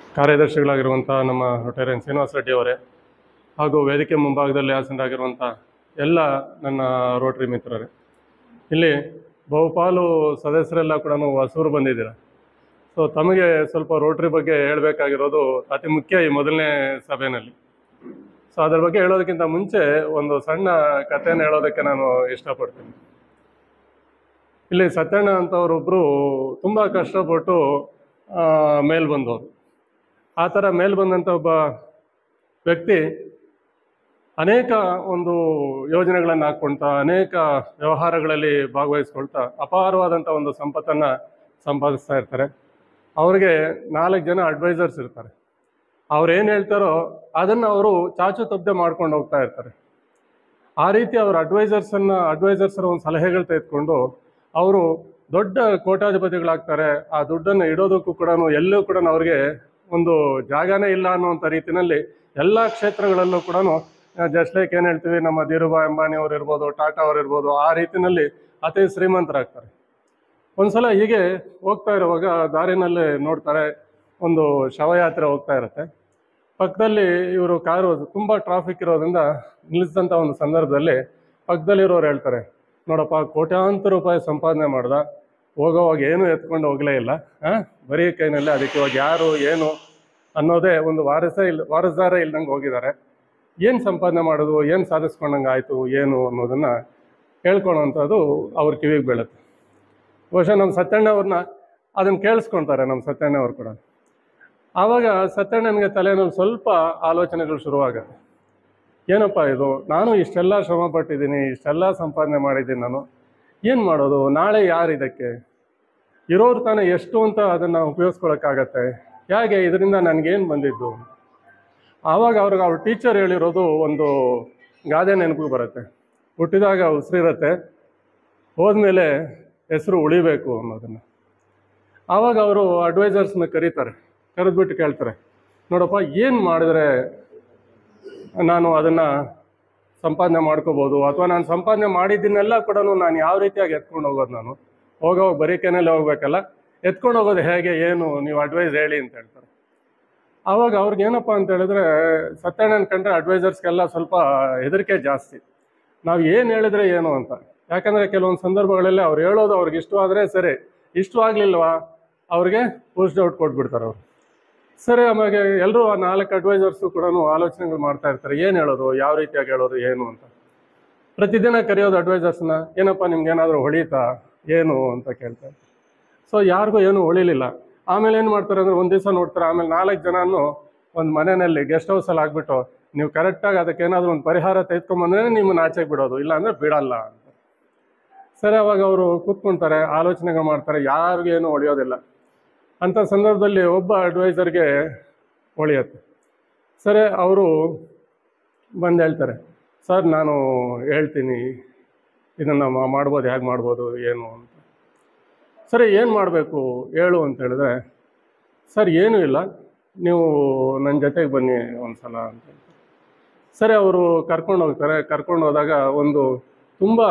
ಕಾರ್ಯದರ್ಶಿಗಳಾಗಿರುವಂಥ ನಮ್ಮ ರೊಟೇರಿಯನ್ ಶ್ರೀನಿವಾಸ ರೆಡ್ಡಿ ಅವರೇ ಹಾಗೂ ವೇದಿಕೆ ಮುಂಭಾಗದಲ್ಲಿ ಆಸೀನರಾಗಿರುವಂಥ ಎಲ್ಲ ನನ್ನ ರೋಟರಿ ಮಿತ್ರರೇ ಇಲ್ಲಿ ಬಹುಪಾಲು ಸದಸ್ಯರೆಲ್ಲ ಕೂಡ ಹೊಸೂರು ಬಂದಿದ್ದೀರ ಸೊ ತಮಗೆ ಸ್ವಲ್ಪ ರೋಟ್ರಿ ಬಗ್ಗೆ ಹೇಳಬೇಕಾಗಿರೋದು ಅತಿ ಮುಖ್ಯ ಈ ಮೊದಲನೇ ಸಭೆಯಲ್ಲಿ ಸೊ ಅದ್ರ ಬಗ್ಗೆ ಹೇಳೋದಕ್ಕಿಂತ ಮುಂಚೆ ಒಂದು ಸಣ್ಣ ಕಥೆಯನ್ನು ಹೇಳೋದಕ್ಕೆ ನಾನು ಇಷ್ಟಪಡ್ತೀನಿ ಇಲ್ಲಿ ಸತ್ಯಣ್ಣ ಅಂತವರೊಬ್ಬರು ತುಂಬ ಕಷ್ಟಪಟ್ಟು ಆ, ಮೇಲ್ ಬಂದವರು ಆ ಥರ ಮೇಲ್ ಬಂದಂಥ ಒಬ್ಬ ವ್ಯಕ್ತಿ ಅನೇಕ ಒಂದು ಯೋಜನೆಗಳನ್ನು ಹಾಕ್ಕೊಳ್ತಾ ಅನೇಕ ವ್ಯವಹಾರಗಳಲ್ಲಿ ಭಾಗವಹಿಸ್ಕೊಳ್ತಾ ಅಪಾರವಾದಂಥ ಒಂದು ಸಂಪತ್ತನ್ನು ಸಂಪಾದಿಸ್ತಾ ಇರ್ತಾರೆ ಅವ್ರಿಗೆ ನಾಲ್ಕು ಜನ ಅಡ್ವೈಸರ್ಸ್ ಇರ್ತಾರೆ ಅವ್ರು ಏನು ಹೇಳ್ತಾರೋ ಅದನ್ನು ಅವರು ಚಾಚು ತಪ್ಪದೆ ಮಾಡ್ಕೊಂಡು ಹೋಗ್ತಾ ಇರ್ತಾರೆ ಆ ರೀತಿ ಅವ್ರ ಅಡ್ವೈಸರ್ಸನ್ನು ಅಡ್ವೈಸರ್ಸರ ಒಂದು ಸಲಹೆಗಳು ತೆಗೆದುಕೊಂಡು ಅವರು ದೊಡ್ಡ ಕೋಟ್ಯಾಧಿಪತಿಗಳಾಗ್ತಾರೆ ಆ ದುಡ್ಡನ್ನು ಇಡೋದಕ್ಕೂ ಕೂಡ ಎಲ್ಲೂ ಕೂಡ ಅವ್ರಿಗೆ ಒಂದು ಜಾಗನೇ ಇಲ್ಲ ಅನ್ನುವಂಥ ರೀತಿಯಲ್ಲಿ ಎಲ್ಲ ಕ್ಷೇತ್ರಗಳಲ್ಲೂ ಕೂಡ ಜಸ್ಟ್ ಲೈಕ್ ಏನು ಹೇಳ್ತೀವಿ ನಮ್ಮ ಧೀರುಭಾಯ್ ಅಂಬಾನಿ ಅವ್ರು ಇರ್ಬೋದು ಟಾಟಾ ಅವ್ರು ಇರ್ಬೋದು ಆ ರೀತಿಯಲ್ಲಿ ಅತಿ ಶ್ರೀಮಂತರಾಗ್ತಾರೆ ಒಂದ್ಸಲ ಹೀಗೆ ಹೋಗ್ತಾ ಇರುವಾಗ ದಾರಿನಲ್ಲಿ ನೋಡ್ತಾರೆ ಒಂದು ಶವಯಾತ್ರೆ ಹೋಗ್ತಾ ಇರುತ್ತೆ ಪಕ್ಕದಲ್ಲಿ ಇವರು ಕಾರು ತುಂಬ ಟ್ರಾಫಿಕ್ ಇರೋದ್ರಿಂದ ನಿಲ್ಲಿಸಿದಂಥ ಒಂದು ಸಂದರ್ಭದಲ್ಲಿ ಪಕ್ಕದಲ್ಲಿರೋರು ಹೇಳ್ತಾರೆ ನೋಡಪ್ಪ ಕೋಟ್ಯಾಂತರ ರೂಪಾಯಿ ಸಂಪಾದನೆ ಮಾಡ್ದ ಹೋಗೋವಾಗ ಏನು ಎತ್ಕೊಂಡು ಹೋಗಲೇ ಇಲ್ಲ ಆ? ಬರೀ ಕೈನಲ್ಲಿ ಅದಕ್ಕೆ ಇವಾಗ ಯಾರು ಏನು ಅನ್ನೋದೇ ಒಂದು ವಾರಸ ಇಲ್ಲ ವಾರಸದಾರ ಇಲ್ದಂಗೆ ಹೋಗಿದ್ದಾರೆ ಏನು ಸಂಪಾದನೆ ಮಾಡೋದು ಏನು ಸಾಧಿಸ್ಕೊಂಡಂಗೆ ಆಯಿತು ಏನು ಅನ್ನೋದನ್ನು ಹೇಳ್ಕೊಳ್ಳೋವಂಥದ್ದು ಅವ್ರ ಕಿವಿಗೆ ಬೀಳುತ್ತೆ ಬಹುಶಃ ನಮ್ಮ ಸತ್ಯಣ್ಣ ಅವ್ರನ್ನ ಅದನ್ನು ಕೇಳಿಸ್ಕೊಳ್ತಾರೆ ನಮ್ಮ ಸತ್ಯಣ್ಣ ಅವ್ರು ಕೂಡ ಆವಾಗ ಸತ್ಯಣ್ಣನಿಗೆ ತಲೆನಲ್ಲಿ ಸ್ವಲ್ಪ ಆಲೋಚನೆಗಳು ಶುರುವಾಗುತ್ತೆ ಏನಪ್ಪ ಇದು ನಾನು ಇಷ್ಟೆಲ್ಲ ಶ್ರಮ ಪಟ್ಟಿದ್ದೀನಿ ಇಷ್ಟೆಲ್ಲ ಸಂಪಾದನೆ ಮಾಡಿದ್ದೀನಿ ನಾನು ಏನು ಮಾಡೋದು ನಾಳೆ ಯಾರು ಇದಕ್ಕೆ ಇರೋರು ತಾನೇ ಎಷ್ಟು ಅಂತ ಅದನ್ನು ಉಪಯೋಗಿಸ್ಕೊಳಕ್ಕಾಗತ್ತೆ ಹೇಗೆ ಇದರಿಂದ ನನಗೇನು ಬಂದಿದ್ದು ಆವಾಗ ಅವ್ರಿಗೆ ಅವ್ರ ಟೀಚರ್ ಹೇಳಿರೋದು ಒಂದು ಗಾದೆ ನೆನಪಿಗೆ ಬರುತ್ತೆ ಹುಟ್ಟಿದಾಗ ಉಸಿರಿರತ್ತೆ ಹೋದ್ಮೇಲೆ ಹೆಸರು ಉಳಿಬೇಕು ಅನ್ನೋದನ್ನು ಆವಾಗ ಅವರು ಅಡ್ವೈಸರ್ಸ್ನ ಕರೀತಾರೆ ಕರೆದ್ಬಿಟ್ಟು ಕೇಳ್ತಾರೆ ನೋಡಪ್ಪ ಏನು ಮಾಡಿದ್ರೆ ನಾನು ಅದನ್ನು ಸಂಪಾದನೆ ಮಾಡ್ಕೋಬೋದು ಅಥವಾ ನಾನು ಸಂಪಾದನೆ ಮಾಡಿದ್ದನ್ನೆಲ್ಲ ಕೂಡ ನಾನು ಯಾವ ರೀತಿಯಾಗಿ ಎತ್ಕೊಂಡು ಹೋಗೋದು ನಾನು ಹೋಗೋವಾಗ ಬರೀಕೆನಲ್ಲಿ ಹೋಗ್ಬೇಕಲ್ಲ ಎತ್ಕೊಂಡು ಹೋಗೋದು ಹೇಗೆ ಏನು ನೀವು ಅಡ್ವೈಸ್ ಹೇಳಿ ಅಂತ ಹೇಳ್ತಾರೆ ಆವಾಗ ಅವ್ರಿಗೆ ಏನಪ್ಪ ಅಂತ ಹೇಳಿದ್ರೆ ಸತ್ಯಣ್ಣನ ಕಂಡ್ರೆ ಅಡ್ವೈಸರ್ಸ್ಗೆಲ್ಲ ಸ್ವಲ್ಪ ಹೆದರಿಕೆ ಜಾಸ್ತಿ ನಾವು ಏನು ಹೇಳಿದ್ರೆ ಏನು ಅಂತ ಯಾಕಂದರೆ ಕೆಲವೊಂದು ಸಂದರ್ಭಗಳಲ್ಲಿ ಅವ್ರು ಹೇಳೋದು ಅವ್ರಿಗೆ ಇಷ್ಟವಾದರೆ ಸರಿ ಇಷ್ಟವಾಗ್ಲಿಲ್ವಾ ಅವ್ರಿಗೆ ಪೋಸ್ಟ್ ಔಟ್ ಕೊಟ್ಬಿಡ್ತಾರೆ ಅವರು ಸರಿ ಆಮೇಲೆ ಎಲ್ಲರೂ ಆ ನಾಲ್ಕು ಅಡ್ವೈಸರ್ಸು ಕೂಡ ಆಲೋಚನೆಗಳು ಮಾಡ್ತಾ ಇರ್ತಾರೆ ಏನು ಹೇಳೋದು ಯಾವ ರೀತಿಯಾಗಿ ಹೇಳೋದು ಏನು ಅಂತ ಪ್ರತಿದಿನ ಕರೆಯೋದು ಅಡ್ವೈಸರ್ಸ್ನ ಏನಪ್ಪ ನಿಮ್ಗೆ ಏನಾದರೂ ಹೊಳೀತಾ ಏನು ಅಂತ ಕೇಳ್ತಾರೆ ಸೊ ಯಾರಿಗೂ ಏನೂ ಹೊಳಿಲಿಲ್ಲ ಆಮೇಲೆ ಏನು ಮಾಡ್ತಾರೆ ಅಂದರೆ ಒಂದು ದಿವಸ ನೋಡ್ತಾರೆ ಆಮೇಲೆ ನಾಲ್ಕು ಜನನು ಒಂದು ಮನೆಯಲ್ಲಿ ಗೆಸ್ಟ್ ಹೌಸಲ್ಲಿ ಆಗ್ಬಿಟ್ಟು ನೀವು ಕರೆಕ್ಟಾಗಿ ಅದಕ್ಕೆ ಏನಾದರೂ ಒಂದು ಪರಿಹಾರ ತೆಗೆದುಕೊಂಬಂದ್ರೆ ನಿಮ್ಮನ್ನು ಆಚೆಗೆ ಬಿಡೋದು ಇಲ್ಲಾಂದರೆ ಬಿಡಲ್ಲ ಅಂತ ಸರಿ ಅವಾಗ ಅವರು ಕೂತ್ಕೊಳ್ತಾರೆ ಆಲೋಚನೆಗಳು ಮಾಡ್ತಾರೆ ಯಾರಿಗೂ ಏನೂ ಹೊಳೆಯೋದಿಲ್ಲ ಅಂಥ ಸಂದರ್ಭದಲ್ಲಿ ಒಬ್ಬ ಅಡ್ವೈಸರ್ಗೆ ಹೊಳೆಯುತ್ತೆ ಸರಿ ಅವರು ಬಂದು ಹೇಳ್ತಾರೆ ಸರ್ ನಾನು ಹೇಳ್ತೀನಿ ಇದನ್ನು ಮಾಡ್ಬೋದು ಹೇಗೆ ಮಾಡ್ಬೋದು ಏನು ಅಂತ ಸರಿ ಏನು ಮಾಡಬೇಕು ಹೇಳು ಅಂತ ಹೇಳಿದ್ರೆ ಸರ್ ಏನೂ ಇಲ್ಲ ನೀವು ನನ್ನ ಜೊತೆಗೆ ಬನ್ನಿ ಒಂದು ಸಲ ಅಂತ ಹೇಳ್ತಾರೆ ಸರಿ ಅವರು ಕರ್ಕೊಂಡು ಹೋಗ್ತಾರೆ ಕರ್ಕೊಂಡು ಹೋದಾಗ ಒಂದು ತುಂಬ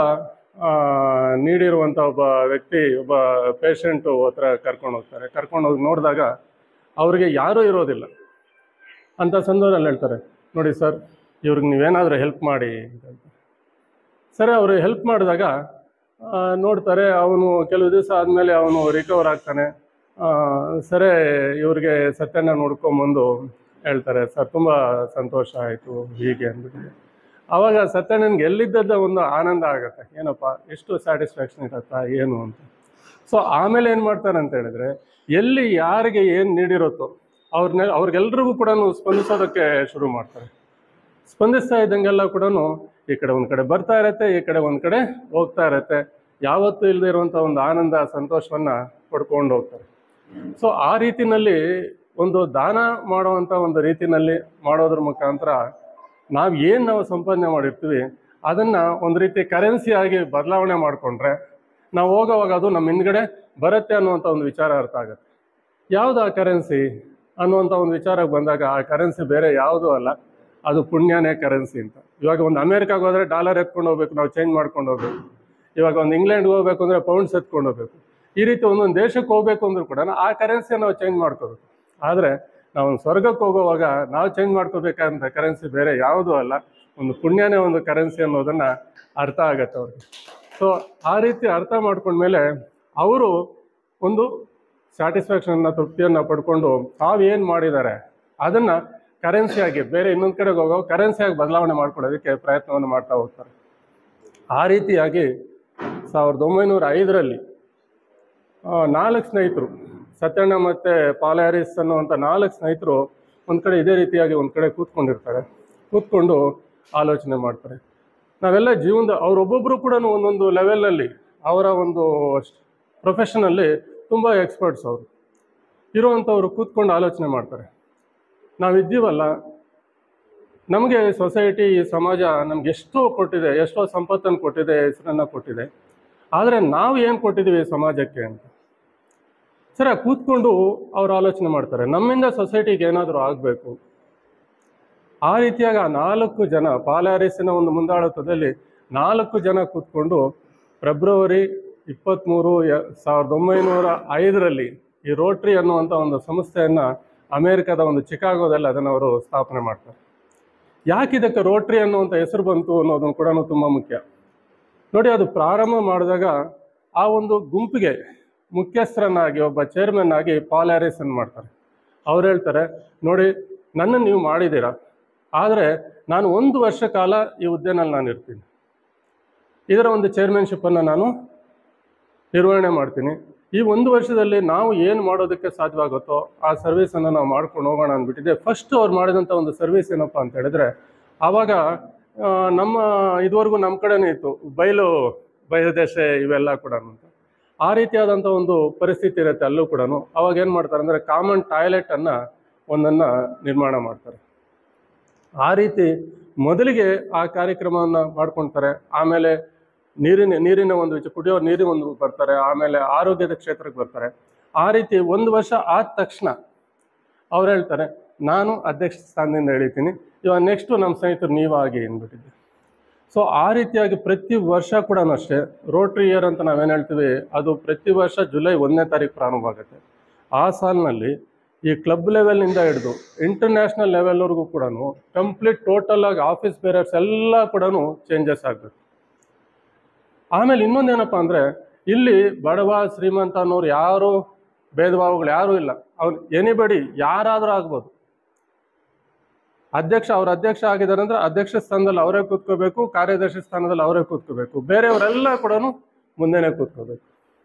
ನೀಡಿರುವಂಥ ಒಬ್ಬ ವ್ಯಕ್ತಿ ಒಬ್ಬ ಪೇಷಂಟು ಹತ್ರ ಕರ್ಕೊಂಡು ಹೋಗ್ತಾರೆ ಕರ್ಕೊಂಡು ಹೋಗಿ ನೋಡಿದಾಗ ಅವರಿಗೆ ಯಾರೂ ಇರೋದಿಲ್ಲ ಅಂಥ ಸಂದರ್ಭದಲ್ಲಿ ಹೇಳ್ತಾರೆ ನೋಡಿ ಸರ್ ಇವ್ರಿಗೆ ನೀವೇನಾದರೂ ಹೆಲ್ಪ್ ಮಾಡಿ ಅಂತ ಹೇಳ್ತಾರೆ ಸರಿ ಅವರು ಹೆಲ್ಪ್ ಮಾಡಿದಾಗ ಆ, ನೋಡ್ತಾರೆ ಅವನು ಕೆಲವು ದಿವಸ ಆದಮೇಲೆ ಅವನು ರಿಕವರ್ ಆಗ್ತಾನೆ ಆ, ಸರಿ ಇವ್ರಿಗೆ ಸತ್ಯನ ನೋಡ್ಕೊಂಬಂದು ಹೇಳ್ತಾರೆ ಸರ್ ತುಂಬ ಸಂತೋಷ ಆಯಿತು ಹೀಗೆ ಅಂದ್ಬಿಟ್ಟು ಆವಾಗ ಸತ್ಯಣ್ಣನಿಗೆ ಎಲ್ಲಿದ್ದದ ಒಂದು ಆನಂದ ಆಗುತ್ತೆ ಏನಪ್ಪ ಎಷ್ಟು ಸ್ಯಾಟಿಸ್ಫ್ಯಾಕ್ಷನ್ ಇರತ್ತಾ ಏನು ಅಂತ ಸೊ ಆಮೇಲೆ ಏನು ಮಾಡ್ತಾರೆ ಅಂತ ಹೇಳಿದ್ರೆ ಎಲ್ಲಿ ಯಾರಿಗೆ ಏನು ನೀಡಿರುತ್ತೋ ಅವ್ರನ್ನ ಅವ್ರಿಗೆಲ್ರಿಗೂ ಕೂಡ ಸ್ಪಂದಿಸೋದಕ್ಕೆ ಶುರು ಮಾಡ್ತಾರೆ ಸ್ಪಂದಿಸ್ತಾ ಇದ್ದಂಗೆಲ್ಲ ಕೂಡ ಈ ಕಡೆ ಒಂದು ಕಡೆ ಬರ್ತಾ ಇರತ್ತೆ ಈ ಕಡೆ ಒಂದು ಕಡೆ ಹೋಗ್ತಾ ಇರತ್ತೆ ಯಾವತ್ತೂ ಇಲ್ಲದೆ ಇರುವಂಥ ಒಂದು ಆನಂದ ಸಂತೋಷವನ್ನು ಪಡ್ಕೊಂಡು ಹೋಗ್ತಾರೆ ಸೊ ಆ ರೀತಿನಲ್ಲಿ ಒಂದು ದಾನ ಮಾಡುವಂಥ ಒಂದು ರೀತಿನಲ್ಲಿ ಮಾಡೋದ್ರ ಮುಖಾಂತರ ನಾವು ಏನು ನಾವು ಸಂಪಾದನೆ ಮಾಡಿರ್ತೀವಿ ಅದನ್ನು ಒಂದು ರೀತಿ ಕರೆನ್ಸಿ ಆಗಿ ಬದಲಾವಣೆ ಮಾಡಿಕೊಂಡ್ರೆ ನಾವು ಹೋಗೋವಾಗ ಅದು ನಮ್ಮ ಹಿಂದ್ಗಡೆ ಬರುತ್ತೆ ಅನ್ನುವಂಥ ಒಂದು ವಿಚಾರ ಅರ್ಥ ಆಗುತ್ತೆ ಯಾವುದು ಆ ಕರೆನ್ಸಿ ಅನ್ನುವಂಥ ಒಂದು ವಿಚಾರಕ್ಕೆ ಬಂದಾಗ ಆ ಕರೆನ್ಸಿ ಬೇರೆ ಯಾವುದೂ ಅಲ್ಲ ಅದು ಪುಣ್ಯನೇ ಕರೆನ್ಸಿ ಅಂತ ಇವಾಗ ಒಂದು ಅಮೇರಿಕಾಗೆ ಹೋದರೆ ಡಾಲರ್ ಎತ್ಕೊಂಡು ಹೋಗ್ಬೇಕು ನಾವು ಚೇಂಜ್ ಮಾಡ್ಕೊಂಡು ಹೋಗ್ಬೇಕು ಇವಾಗ ಒಂದು ಇಂಗ್ಲೆಂಡ್ಗೆ ಹೋಗ್ಬೇಕು ಅಂದರೆ ಪೌಂಡ್ಸ್ ಎತ್ಕೊಂಡು ಹೋಗ್ಬೇಕು ಈ ರೀತಿ ಒಂದೊಂದು ದೇಶಕ್ಕೆ ಹೋಗ್ಬೇಕು ಅಂದ್ರೂ ಕೂಡ ಆ ಕರೆನ್ಸಿಯನ್ನು ನಾವು ಚೇಂಜ್ ಮಾಡ್ಕೋಬೇಕು ಆದರೆ ನಾವು ಸ್ವರ್ಗಕ್ಕೆ ಹೋಗುವಾಗ ನಾವು ಚೇಂಜ್ ಮಾಡ್ಕೋಬೇಕಂತ ಕರೆನ್ಸಿ ಬೇರೆ ಯಾವುದೂ ಅಲ್ಲ ಒಂದು ಪುಣ್ಯನೇ ಒಂದು ಕರೆನ್ಸಿ ಅನ್ನೋದನ್ನ ಅರ್ಥ ಆಗತ್ತೆ ಅವ್ರಿಗೆ ಸೊ ಆ ರೀತಿ ಅರ್ಥ ಮಾಡ್ಕೊಂಡ್ಮೇಲೆ ಅವರು ಒಂದು ಸ್ಯಾಟಿಸ್ಫ್ಯಾಕ್ಷನ್ನ ತೃಪ್ತಿಯನ್ನು ಪಡ್ಕೊಂಡು ತಾವು ಏನು ಮಾಡಿದ್ದಾರೆ ಅದನ್ನು ಕರೆನ್ಸಿಯಾಗಿ ಬೇರೆ ಇನ್ನೊಂದು ಕಡೆಗೆ ಹೋಗೋ ಕರೆನ್ಸಿಯಾಗಿ ಬದಲಾವಣೆ ಮಾಡ್ಕೊಳ್ಳೋದಕ್ಕೆ ಪ್ರಯತ್ನವನ್ನು ಮಾಡ್ತಾ ಹೋಗ್ತಾರೆ ಆ ರೀತಿಯಾಗಿ ಸಾವಿರದ ಒಂಬೈನೂರ ಐದರಲ್ಲಿ ನಾಲ್ಕು ಸ್ನೇಹಿತರು ಸತ್ಯಣ್ಣ ಮತ್ತು ಪಾಲ್ ಹ್ಯಾರಿಸ್ ಅನ್ನುವಂಥ ನಾಲ್ಕು ಸ್ನೇಹಿತರು ಒಂದು ಕಡೆ ಇದೇ ರೀತಿಯಾಗಿ ಒಂದು ಕಡೆ ಕೂತ್ಕೊಂಡಿರ್ತಾರೆ ಕೂತ್ಕೊಂಡು ಆಲೋಚನೆ ಮಾಡ್ತಾರೆ ನಾವೆಲ್ಲ ಜೀವನದ ಅವರೊಬ್ಬೊಬ್ಬರು ಕೂಡ ಒಂದೊಂದು ಲೆವೆಲಲ್ಲಿ ಅವರ ಒಂದು ಪ್ರೊಫೆಷನಲ್ಲಿ ತುಂಬ ಎಕ್ಸ್ಪರ್ಟ್ಸ್ ಅವರು ಇರುವಂಥವ್ರು ಕೂತ್ಕೊಂಡು ಆಲೋಚನೆ ಮಾಡ್ತಾರೆ ನಾವಿದ್ದೀವಲ್ಲ ನಮಗೆ ಸೊಸೈಟಿ ಈ ಸಮಾಜ ನಮ್ಗೆ ಎಷ್ಟೋ ಕೊಟ್ಟಿದೆ ಎಷ್ಟೋ ಸಂಪತ್ತನ್ನು ಕೊಟ್ಟಿದೆ ಹೆಸರನ್ನು ಕೊಟ್ಟಿದೆ ಆದರೆ ನಾವು ಏನು ಕೊಟ್ಟಿದ್ದೀವಿ ಈ ಸಮಾಜಕ್ಕೆ ಅಂತ ಸರ ಕೂತ್ಕೊಂಡು ಅವ್ರು ಆಲೋಚನೆ ಮಾಡ್ತಾರೆ ನಮ್ಮಿಂದ ಸೊಸೈಟಿಗೆ ಏನಾದರೂ ಆಗಬೇಕು ಆ ರೀತಿಯಾಗಿ ಆ ನಾಲ್ಕು ಜನ ಪಾಲಾರಿಸಿನ ಒಂದು ಮುಂದಾಳತ್ವದಲ್ಲಿ ನಾಲ್ಕು ಜನ ಕೂತ್ಕೊಂಡು ಫೆಬ್ರವರಿ ಇಪ್ಪತ್ತ್ಮೂರು ಯ ಸಾವಿರದ ಒಂಬೈನೂರ ಐದರಲ್ಲಿ ಈ ರೋಟ್ರಿ ಅನ್ನುವಂಥ ಒಂದು ಸಂಸ್ಥೆಯನ್ನು ಅಮೇರಿಕದ ಒಂದು ಚಿಕಾಗೋದಲ್ಲಿ ಅದನ್ನು ಅವರು ಸ್ಥಾಪನೆ ಮಾಡ್ತಾರೆ ಯಾಕೆ ಇದಕ್ಕೆ ರೋಟ್ರಿ ಅನ್ನುವಂಥ ಹೆಸರು ಬಂತು ಅನ್ನೋದನ್ನು ಕೂಡ ತುಂಬ ಮುಖ್ಯ ನೋಡಿ ಅದು ಪ್ರಾರಂಭ ಮಾಡಿದಾಗ ಆ ಒಂದು ಗುಂಪಿಗೆ ಮುಖ್ಯಸ್ಥರನ್ನಾಗಿ ಒಬ್ಬ ಚೇರ್ಮನ್ ಆಗಿ ಪಾಲ್ ಹ್ಯಾರಿಸನ್ ಮಾಡ್ತಾರೆ ಅವ್ರು ಹೇಳ್ತಾರೆ ನೋಡಿ ನನ್ನನ್ನು ನೀವು ಮಾಡಿದ್ದೀರಾ ಆದರೆ ನಾನು ಒಂದು ವರ್ಷ ಕಾಲ ಈ ಹುದ್ದೆನಲ್ಲಿ ನಾನು ಇರ್ತೀನಿ ಇದರ ಒಂದು ಚೇರ್ಮನ್ಶಿಪ್ಪನ್ನು ನಾನು ನಿರ್ವಹಣೆ ಮಾಡ್ತೀನಿ ಈ ಒಂದು ವರ್ಷದಲ್ಲಿ ನಾವು ಏನು ಮಾಡೋದಕ್ಕೆ ಸಾಧ್ಯವಾಗುತ್ತೋ ಆ ಸರ್ವಿಸನ್ನು ನಾವು ಮಾಡ್ಕೊಂಡು ಹೋಗೋಣ ಅಂದ್ಬಿಟ್ಟಿದೆ ಫಸ್ಟ್ ಅವ್ರು ಮಾಡಿದಂಥ ಒಂದು ಸರ್ವಿಸ್ ಏನಪ್ಪ ಅಂತ ಹೇಳಿದ್ರೆ ಆವಾಗ ಆ, ನಮ್ಮ ಇದುವರೆಗೂ ನಮ್ಮ ಕಡೆನೇ ಇತ್ತು ಬಯಲು ಬಯಲುದೇಶ ಇವೆಲ್ಲ ಕೂಡ ಅಂತ ಆ ರೀತಿಯಾದಂಥ ಒಂದು ಪರಿಸ್ಥಿತಿ ಇರುತ್ತೆ ಅಲ್ಲೂ ಕೂಡ ಅವಾಗ ಏನು ಮಾಡ್ತಾರೆ ಅಂದರೆ ಕಾಮನ್ ಟಾಯ್ಲೆಟನ್ನು ಒಂದನ್ನು ನಿರ್ಮಾಣ ಮಾಡ್ತಾರೆ ಆ ರೀತಿ ಮೊದಲಿಗೆ ಆ ಕಾರ್ಯಕ್ರಮವನ್ನು ಮಾಡ್ಕೊಳ್ತಾರೆ ಆಮೇಲೆ ನೀರಿನ ನೀರಿನ ಒಂದು ವಿಚಾರ ಕುಡಿಯೋ ನೀರಿನ ಒಂದು ಬರ್ತಾರೆ ಆಮೇಲೆ ಆರೋಗ್ಯದ ಕ್ಷೇತ್ರಕ್ಕೆ ಬರ್ತಾರೆ ಆ ರೀತಿ ಒಂದು ವರ್ಷ ಆದ ತಕ್ಷಣ ಅವ್ರು ಹೇಳ್ತಾರೆ ನಾನು ಅಧ್ಯಕ್ಷ ಸ್ಥಾನದಿಂದ ಎಳಿತೀನಿ ಇವಾಗ ನೆಕ್ಸ್ಟು ನಮ್ಮ ಸ್ನೇಹಿತರು ನೀವಾಗಿ ಅಂದ್ಬಿಟ್ಟಿದ್ದೆ ಸೊ ಆ ರೀತಿಯಾಗಿ ಪ್ರತಿ ವರ್ಷ ಕೂಡ ಅಷ್ಟೇ ರೋಟ್ರಿ ಇಯರ್ ಅಂತ ನಾವೇನು ಹೇಳ್ತೀವಿ ಅದು ಪ್ರತಿ ವರ್ಷ ಜುಲೈ ಒಂದನೇ ತಾರೀಕು ಪ್ರಾರಂಭ ಆಗುತ್ತೆ ಆ ಸಾಲಿನಲ್ಲಿ ಈ ಕ್ಲಬ್ ಲೆವೆಲ್ನಿಂದ ಹಿಡಿದು ಇಂಟರ್ನ್ಯಾಷನಲ್ ಲೆವೆಲ್ವರೆಗೂ ಕೂಡ ಕಂಪ್ಲೀಟ್ ಟೋಟಲ್ ಆಗಿ ಆಫೀಸ್ ಬೇರರ್ಸ್ ಎಲ್ಲ ಕೂಡ ಚೇಂಜಸ್ ಆಗಬೇಕು ಆಮೇಲೆ ಇನ್ನೊಂದೇನಪ್ಪ ಅಂದರೆ ಇಲ್ಲಿ ಬಡವ ಶ್ರೀಮಂತ ಅನ್ನೋರು ಯಾರು ಭೇದ ಭಾವಗಳು ಯಾರೂ ಇಲ್ಲ ಅವ್ರು ಎನಿಬಡಿ ಯಾರಾದರೂ ಆಗ್ಬೋದು ಅಧ್ಯಕ್ಷ ಅವ್ರ ಅಧ್ಯಕ್ಷ ಆಗಿದ್ದಾರೆ ಅಂದ್ರೆ ಅಧ್ಯಕ್ಷ ಸ್ಥಾನದಲ್ಲಿ ಅವರೇ ಕೂತ್ಕೋಬೇಕು ಕಾರ್ಯದರ್ಶಿ ಸ್ಥಾನದಲ್ಲಿ ಅವರೇ ಕೂತ್ಕೋಬೇಕು ಬೇರೆಯವರೆಲ್ಲ ಕೂಡ ಮುಂದೆನೇ ಕೂತ್ಕೋಬೇಕು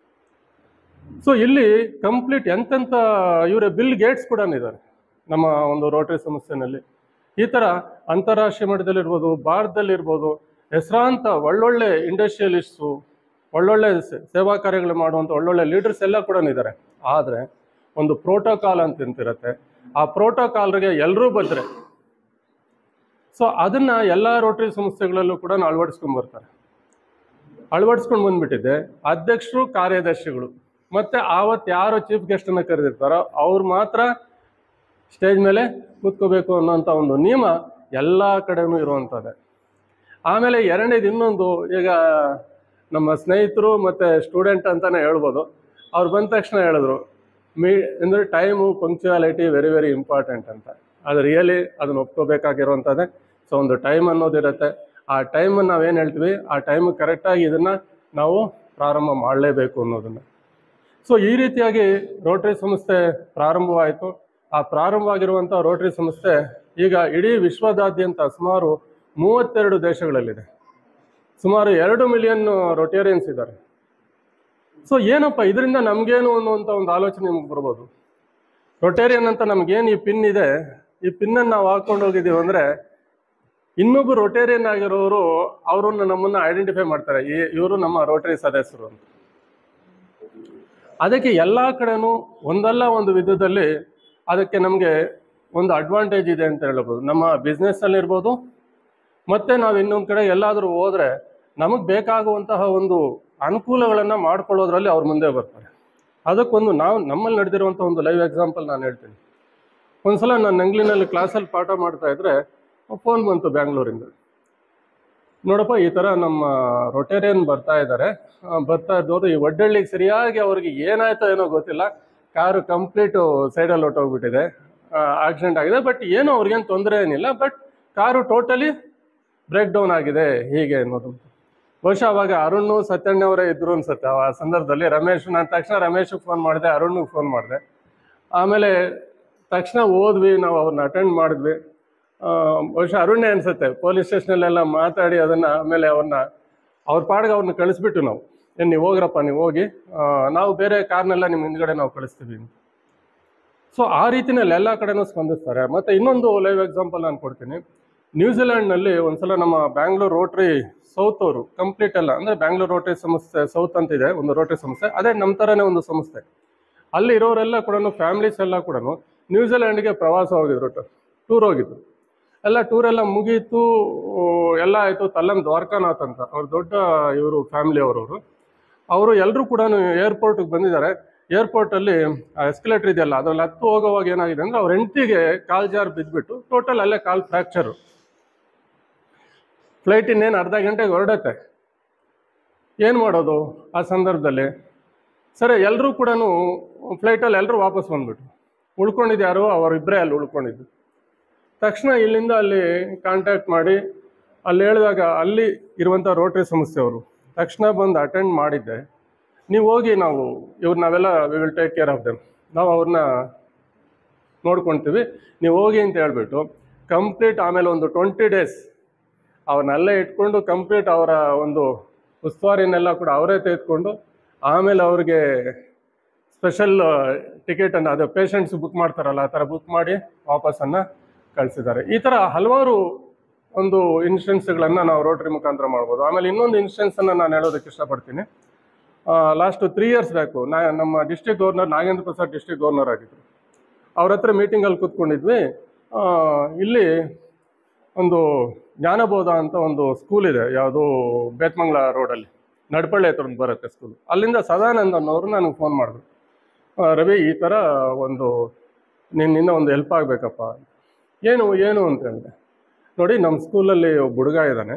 ಸೊ ಇಲ್ಲಿ ಕಂಪ್ಲೀಟ್ ಎಂತೆಂಥ ಇವರೇ ಬಿಲ್ ಗೇಟ್ಸ್ ಕೂಡ ಇದ್ದಾರೆ ನಮ್ಮ ಒಂದು ರೋಟರಿ ಸಂಸ್ಥೆನಲ್ಲಿ ಈ ಥರ ಅಂತಾರಾಷ್ಟ್ರೀಯ ಮಟ್ಟದಲ್ಲಿರ್ಬೋದು ಭಾರತದಲ್ಲಿರ್ಬೋದು ಹೆಸರಾಂತ ಒಳ್ಳೊಳ್ಳೆ ಇಂಡಸ್ಟ್ರಿಯಲಿಸ್ಟು ಒಳ್ಳೊಳ್ಳೆ ಸೇ- ಸೇವಾ ಕಾರ್ಯಗಳು ಮಾಡುವಂಥ ಒಳ್ಳೊಳ್ಳೆ ಲೀಡರ್ಸ್ ಎಲ್ಲ ಕೂಡ ಇದ್ದಾರೆ ಆದರೆ ಒಂದು ಪ್ರೋಟೋಕಾಲ್ ಅಂತ ಅಂತಿರುತ್ತೆ ಆ ಪ್ರೋಟೋಕಾಲ್ಗೆ ಎಲ್ಲರೂ ಬಂದರೆ ಸೊ ಅದನ್ನ ಎಲ್ಲ ರೋಟರಿ ಸಂಸ್ಥೆಗಳಲ್ಲೂ ಕೂಡ ಅಳವಡಿಸ್ಕೊಂಡ್ ಬರ್ತಾರೆ ಅಳವಡಿಸ್ಕೊಂಡು ಬಂದ್ಬಿಟ್ಟಿದೆ ಅಧ್ಯಕ್ಷರು ಕಾರ್ಯದರ್ಶಿಗಳು ಮತ್ತೆ ಆವತ್ತು ಯಾರು ಚೀಫ್ ಗೆಸ್ಟನ್ನು ಕರೆದಿರ್ತಾರೋ ಅವ್ರು ಮಾತ್ರ ಸ್ಟೇಜ್ ಮೇಲೆ ಕೂತ್ಕೋಬೇಕು ಅನ್ನೋಂಥ ಒಂದು ನಿಯಮ ಎಲ್ಲ ಕಡೆನೂ ಇರುವಂಥದ್ದೇ ಆಮೇಲೆ ಎರಡನೇದು ಇನ್ನೊಂದು ಈಗ ನಮ್ಮ ಸ್ನೇಹಿತರು ಮತ್ತು ಸ್ಟೂಡೆಂಟ್ ಅಂತಲೇ ಹೇಳ್ಬೋದು ಅವ್ರು ಬಂದ ತಕ್ಷಣ ಹೇಳಿದ್ರು ಮೀ ಅಂದರೆ time punctuality very very important ಅಂತ ಅದು ರಿಯಲಿ ಅದನ್ನ ಒಪ್ಕೋಬೇಕಾಗಿರುವಂಥದ್ದೇ ಸೊ ಒಂದು ಟೈಮ್ ಅನ್ನೋದಿರುತ್ತೆ ಆ ಟೈಮನ್ನು ನಾವೇನು ಹೇಳ್ತೀವಿ ಆ ಟೈಮ್ ಕರೆಕ್ಟಾಗಿ ಇದನ್ನು ನಾವು ಪ್ರಾರಂಭ ಮಾಡಲೇಬೇಕು ಅನ್ನೋದನ್ನು ಸೊ ಈ ರೀತಿಯಾಗಿ ರೋಟರಿ ಸಂಸ್ಥೆ ಪ್ರಾರಂಭವಾಯಿತು ಆ ಪ್ರಾರಂಭವಾಗಿರುವಂಥ ರೋಟರಿ ಸಂಸ್ಥೆ ಈಗ ಇಡೀ ವಿಶ್ವದಾದ್ಯಂತ ಸುಮಾರು ಮೂವತ್ತೆರಡು ದೇಶಗಳಲ್ಲಿದೆ ಸುಮಾರು ಎರಡು ಮಿಲಿಯನ್ ರೊಟೇರಿಯನ್ಸ್ ಇದ್ದಾರೆ ಸೊ ಏನಪ್ಪ ಇದರಿಂದ ನಮಗೇನು ಅನ್ನುವಂಥ ಒಂದು ಆಲೋಚನೆ ನಿಮ್ಗೆ ಬರ್ಬೋದು ರೊಟೇರಿಯನ್ ಅಂತ ನಮಗೇನು ಈ ಪಿನ್ ಇದೆ ಈ ಪಿನ್ನನ್ನು ನಾವು ಹಾಕೊಂಡು ಹೋಗಿದ್ದೀವಿ ಅಂದರೆ ಇನ್ನೊಬ್ಬರು ರೊಟೇರಿಯನ್ ಆಗಿರೋರು ಅವರನ್ನು ನಮ್ಮನ್ನು ಐಡೆಂಟಿಫೈ ಮಾಡ್ತಾರೆ ಈ ಇವರು ನಮ್ಮ ರೋಟರಿ ಸದಸ್ಯರು ಅಂತ ಅದಕ್ಕೆ ಎಲ್ಲ ಕಡೆನೂ ಒಂದಲ್ಲ ಒಂದು ವಿಧದಲ್ಲಿ ಅದಕ್ಕೆ ನಮಗೆ ಒಂದು ಅಡ್ವಾಂಟೇಜ್ ಇದೆ ಅಂತ ಹೇಳ್ಬೋದು ನಮ್ಮ ಬಿಸ್ನೆಸ್ಸಲ್ಲಿರ್ಬೋದು ಮತ್ತು ನಾವು ಇನ್ನೊಂದು ಕಡೆ ಎಲ್ಲಾದರೂ ಹೋದರೆ ನಮಗೆ ಬೇಕಾಗುವಂತಹ ಒಂದು ಅನುಕೂಲಗಳನ್ನು ಮಾಡ್ಕೊಳ್ಳೋದ್ರಲ್ಲಿ ಅವ್ರು ಮುಂದೆ ಬರ್ತಾರೆ ಅದಕ್ಕೊಂದು ನಾವು ನಮ್ಮಲ್ಲಿ ನಡೆದಿರುವಂಥ ಒಂದು ಲೈವ್ ಎಕ್ಸಾಂಪಲ್ ನಾನು ಹೇಳ್ತೀನಿ ಒಂದ್ಸಲ ನಾನು ನಂಗ್ಲಿನಲ್ಲಿ ಕ್ಲಾಸಲ್ಲಿ ಪಾಠ ಮಾಡ್ತಾ ಇದ್ರೆ ಫೋನ್ ಬಂತು ಬ್ಯಾಂಗ್ಳೂರಿಂದ ನೋಡಪ್ಪ ಈ ಥರ ನಮ್ಮ ರೊಟೇರಿಯನ್ ಬರ್ತಾ ಇದ್ದಾರೆ ಆ, ಬರ್ತಾ ಇದ್ದವರು ಈ ಒಡ್ಡಳ್ಳಿಗೆ ಸರಿಯಾಗಿ ಅವ್ರಿಗೆ ಏನಾಯ್ತೋ ಏನೋ ಗೊತ್ತಿಲ್ಲ ಕಾರು ಕಂಪ್ಲೀಟು ಸೈಡಲ್ಲಿ ಹೊಟ್ಟೋಗ್ಬಿಟ್ಟಿದೆ ಆಕ್ಸಿಡೆಂಟ್ ಆಗಿದೆ ಬಟ್ ಏನು ಅವ್ರಿಗೇನು ತೊಂದರೆ ಏನಿಲ್ಲ but car totally break down ಆಗಿದೆ ಹೀಗೆ ಅನ್ನೋದು ಬಹುಶಃ ಅವಾಗ ಅರುಣ್ ಸತ್ಯಣ್ಣ ಅವರೇ ಇದ್ರು ಅನ್ಸುತ್ತೆ ಆ ಸಂದರ್ಭದಲ್ಲಿ ರಮೇಶ್ ನಾನು ತಕ್ಷಣ ರಮೇಶ್ಗೆ ಫೋನ್ ಮಾಡಿದೆ ಅರುಣ್ಗೆ ಫೋನ್ ಮಾಡಿದೆ ಆಮೇಲೆ ತಕ್ಷಣ ಹೋದ್ವಿ ನಾವು ಅವ್ರನ್ನ ಅಟೆಂಡ್ ಮಾಡಿದ್ವಿ ಆ, ಬಹುಶಃ ಅರುಣೇ ಅನ್ಸುತ್ತೆ ಪೊಲೀಸ್ ಸ್ಟೇಷನಲ್ಲೆಲ್ಲ ಮಾತಾಡಿ ಅದನ್ನು ಆಮೇಲೆ ಅವ್ರನ್ನ ಅವ್ರ ಪಾಡಿಗೆ ಅವ್ರನ್ನ ಕಳಿಸ್ಬಿಟ್ಟು ನಾವು ಏನು ನೀವು ಹೋಗ್ರಪ್ಪ ನೀವು ಹೋಗಿ ಆ, ನಾವು ಬೇರೆ ಕಾರ್ನೆಲ್ಲ ನಿಮ್ಮ ಹಿಂದ್ಗಡೆ ನಾವು ಕಳಿಸ್ತೀವಿ ಅಂತ ಸೊ ಆ ರೀತಿನಲ್ಲಿ ಎಲ್ಲ ಕಡೆನೂ ಸ್ಪಂದಿಸ್ತಾರೆ ಮತ್ತು ಇನ್ನೊಂದು ಲೈವ್ ಎಕ್ಸಾಂಪಲ್ ನಾನು ಕೊಡ್ತೀನಿ ನ್ಯೂಜಿಲೆಂಡ್ನಲ್ಲಿ ಒಂದ್ಸಲ ನಮ್ಮ ಬ್ಯಾಂಗ್ಳೂರ್ ರೋಟ್ರಿ ಸೌತ್ ಅವರು ಕಂಪ್ಲೀಟ್ ಎಲ್ಲ ಅಂದರೆ ಬ್ಯಾಂಗ್ಳೂರ್ ರೋಟ್ರಿ ಸಂಸ್ಥೆ ಸೌತ್ ಅಂತಿದೆ ಒಂದು ರೋಟ್ರಿ ಸಂಸ್ಥೆ ಅದೇ ನಮ್ಮ ಥರನೇ ಒಂದು ಸಂಸ್ಥೆ ಅಲ್ಲಿ ಇರೋರೆಲ್ಲ ಕೂಡ ಫ್ಯಾಮಿಲೀಸ್ ಎಲ್ಲ ಕೂಡ ನ್ಯೂಜಿಲೆಂಡ್ಗೆ ಪ್ರವಾಸ ಹೋಗಿದ್ರು ಟೂರ್ ಹೋಗಿದ್ರು ಎಲ್ಲ ಟೂರೆಲ್ಲ ಮುಗೀತು ಎಲ್ಲ ಆಯಿತು ತಲ್ಲಂ ದ್ವಾರಕಾನಾಥ್ ಅಂತ ಅವ್ರು ದೊಡ್ಡ ಇವರು ಫ್ಯಾಮಿಲಿ ಅವರವರು ಅವರು ಎಲ್ಲರೂ ಕೂಡ ಏರ್ಪೋರ್ಟ್ಗೆ ಬಂದಿದ್ದಾರೆ ಏರ್ಪೋರ್ಟಲ್ಲಿ ಎಸ್ಕಲೇಟರ್ ಇದೆಯಲ್ಲ ಅದ್ರಲ್ಲಿ ಹತ್ತು ಹೋಗೋವಾಗ ಏನಾಗಿದೆ ಅಂದರೆ ಅವ್ರ ಹೆಂಡತಿಗೆ ಕಾಲ್ ಜಾರ್ ಬಿದ್ದುಬಿಟ್ಟು ಟೋಟಲ್ ಅಲ್ಲೇ ಕಾಲ್ ಫ್ರ್ಯಾಕ್ಚರು ಫ್ಲೈಟ್ ಇನ್ನೇನು ಅರ್ಧ ಗಂಟೆಗೆ ಹೊರಡತ್ತೆ ಏನು ಮಾಡೋದು ಆ ಸಂದರ್ಭದಲ್ಲಿ ಸರಿ ಎಲ್ಲರೂ ಕೂಡ ಫ್ಲೈಟಲ್ಲಿ ಎಲ್ಲರೂ ವಾಪಸ್ ಬಂದ್ಬಿಟ್ರು ಉಳ್ಕೊಂಡಿದ್ದು ಯಾರು ಅವರಿಬ್ಬರೇ ಅಲ್ಲಿ ಉಳ್ಕೊಂಡಿದ್ದು ತಕ್ಷಣ ಇಲ್ಲಿಂದ ಅಲ್ಲಿ ಕಾಂಟ್ಯಾಕ್ಟ್ ಮಾಡಿ ಅಲ್ಲಿ ಹೇಳಿದಾಗ ಅಲ್ಲಿ ಇರುವಂಥ ರೋಟ್ರಿ ಸಂಸ್ಥೆಯವರು ತಕ್ಷಣ ಬಂದು ಅಟೆಂಡ್ ಮಾಡಿದ್ದೆ ನೀವು ಹೋಗಿ ನಾವು ಇವ್ರು ನಾವೆಲ್ಲ we will take care of them ನಾವು ಅವ್ರನ್ನ ನೋಡ್ಕೊಳ್ತೀವಿ ನೀವು ಹೋಗಿ ಅಂತ ಹೇಳ್ಬಿಟ್ಟು ಕಂಪ್ಲೀಟ್ ಆಮೇಲೆ ಒಂದು ಟ್ವೆಂಟಿ ಡೇಸ್ ಅವ್ರನ್ನೆಲ್ಲ ಇಟ್ಕೊಂಡು ಕಂಪ್ಲೀಟ್ ಅವರ ಒಂದು ಉಸ್ತುವಾರಿನೆಲ್ಲ ಕೂಡ ಅವರೇ ತೆಗೆದುಕೊಂಡು ಆಮೇಲೆ ಅವ್ರಿಗೆ ಸ್ಪೆಷಲ್ ಟಿಕೆಟನ್ನು ಅದು ಪೇಷಂಟ್ಸ್ ಬುಕ್ ಮಾಡ್ತಾರಲ್ಲ ಆ ಥರ ಬುಕ್ ಮಾಡಿ ವಾಪಸ್ಸನ್ನು ಕಳಿಸಿದ್ದಾರೆ ಈ ಥರ ಹಲವಾರು ಒಂದು ಇನ್ಸ್ಟೆನ್ಸ್ಗಳನ್ನು ನಾವು ರೋಟ್ರಿ ಮುಖಾಂತರ ಮಾಡ್ಬೋದು ಆಮೇಲೆ ಇನ್ನೊಂದು ಇನ್ಸ್ಟೆನ್ಸನ್ನು ನಾನು ಹೇಳೋದಕ್ಕೆ ಇಷ್ಟಪಡ್ತೀನಿ ಲಾಸ್ಟ್ ತ್ರೀ ಇಯರ್ಸ್ ಬ್ಯಾಕು ನಾ ನಮ್ಮ district governor Nagendra Prasad district governor ಆಗಿದ್ದರು ಅವ್ರ ಹತ್ರ ಮೀಟಿಂಗಲ್ಲಿ ಕೂತ್ಕೊಂಡಿದ್ವಿ ಆ, ಇಲ್ಲಿ ಒಂದು ಜ್ಞಾನಬೋಧ ಅಂತ ಒಂದು ಸ್ಕೂಲ್ ಇದೆ ಯಾವುದು ಬೇತ್ಮಂಗ್ಲ ರೋಡಲ್ಲಿ ನಡ್ಪಳ್ಳಿ ಹತ್ರ ಒಂದು ಬರುತ್ತೆ ಸ್ಕೂಲ್ ಅಲ್ಲಿಂದ ಸದಾನಂದ್ ಅನ್ನೋರು ನನಗೆ ಫೋನ್ ಮಾಡಿದ್ರು ಆ, ರವಿ ಈ ಥರ ಒಂದು ನಿನ್ನಿಂದ ಒಂದು ಹೆಲ್ಪ್ ಆಗಬೇಕಪ್ಪ ಏನು ಏನು ಅಂತ ಹೇಳಿದೆ ನೋಡಿ ನಮ್ಮ ಸ್ಕೂಲಲ್ಲಿ ಒಬ್ಬ ಹುಡುಗ ಇದ್ದಾನೆ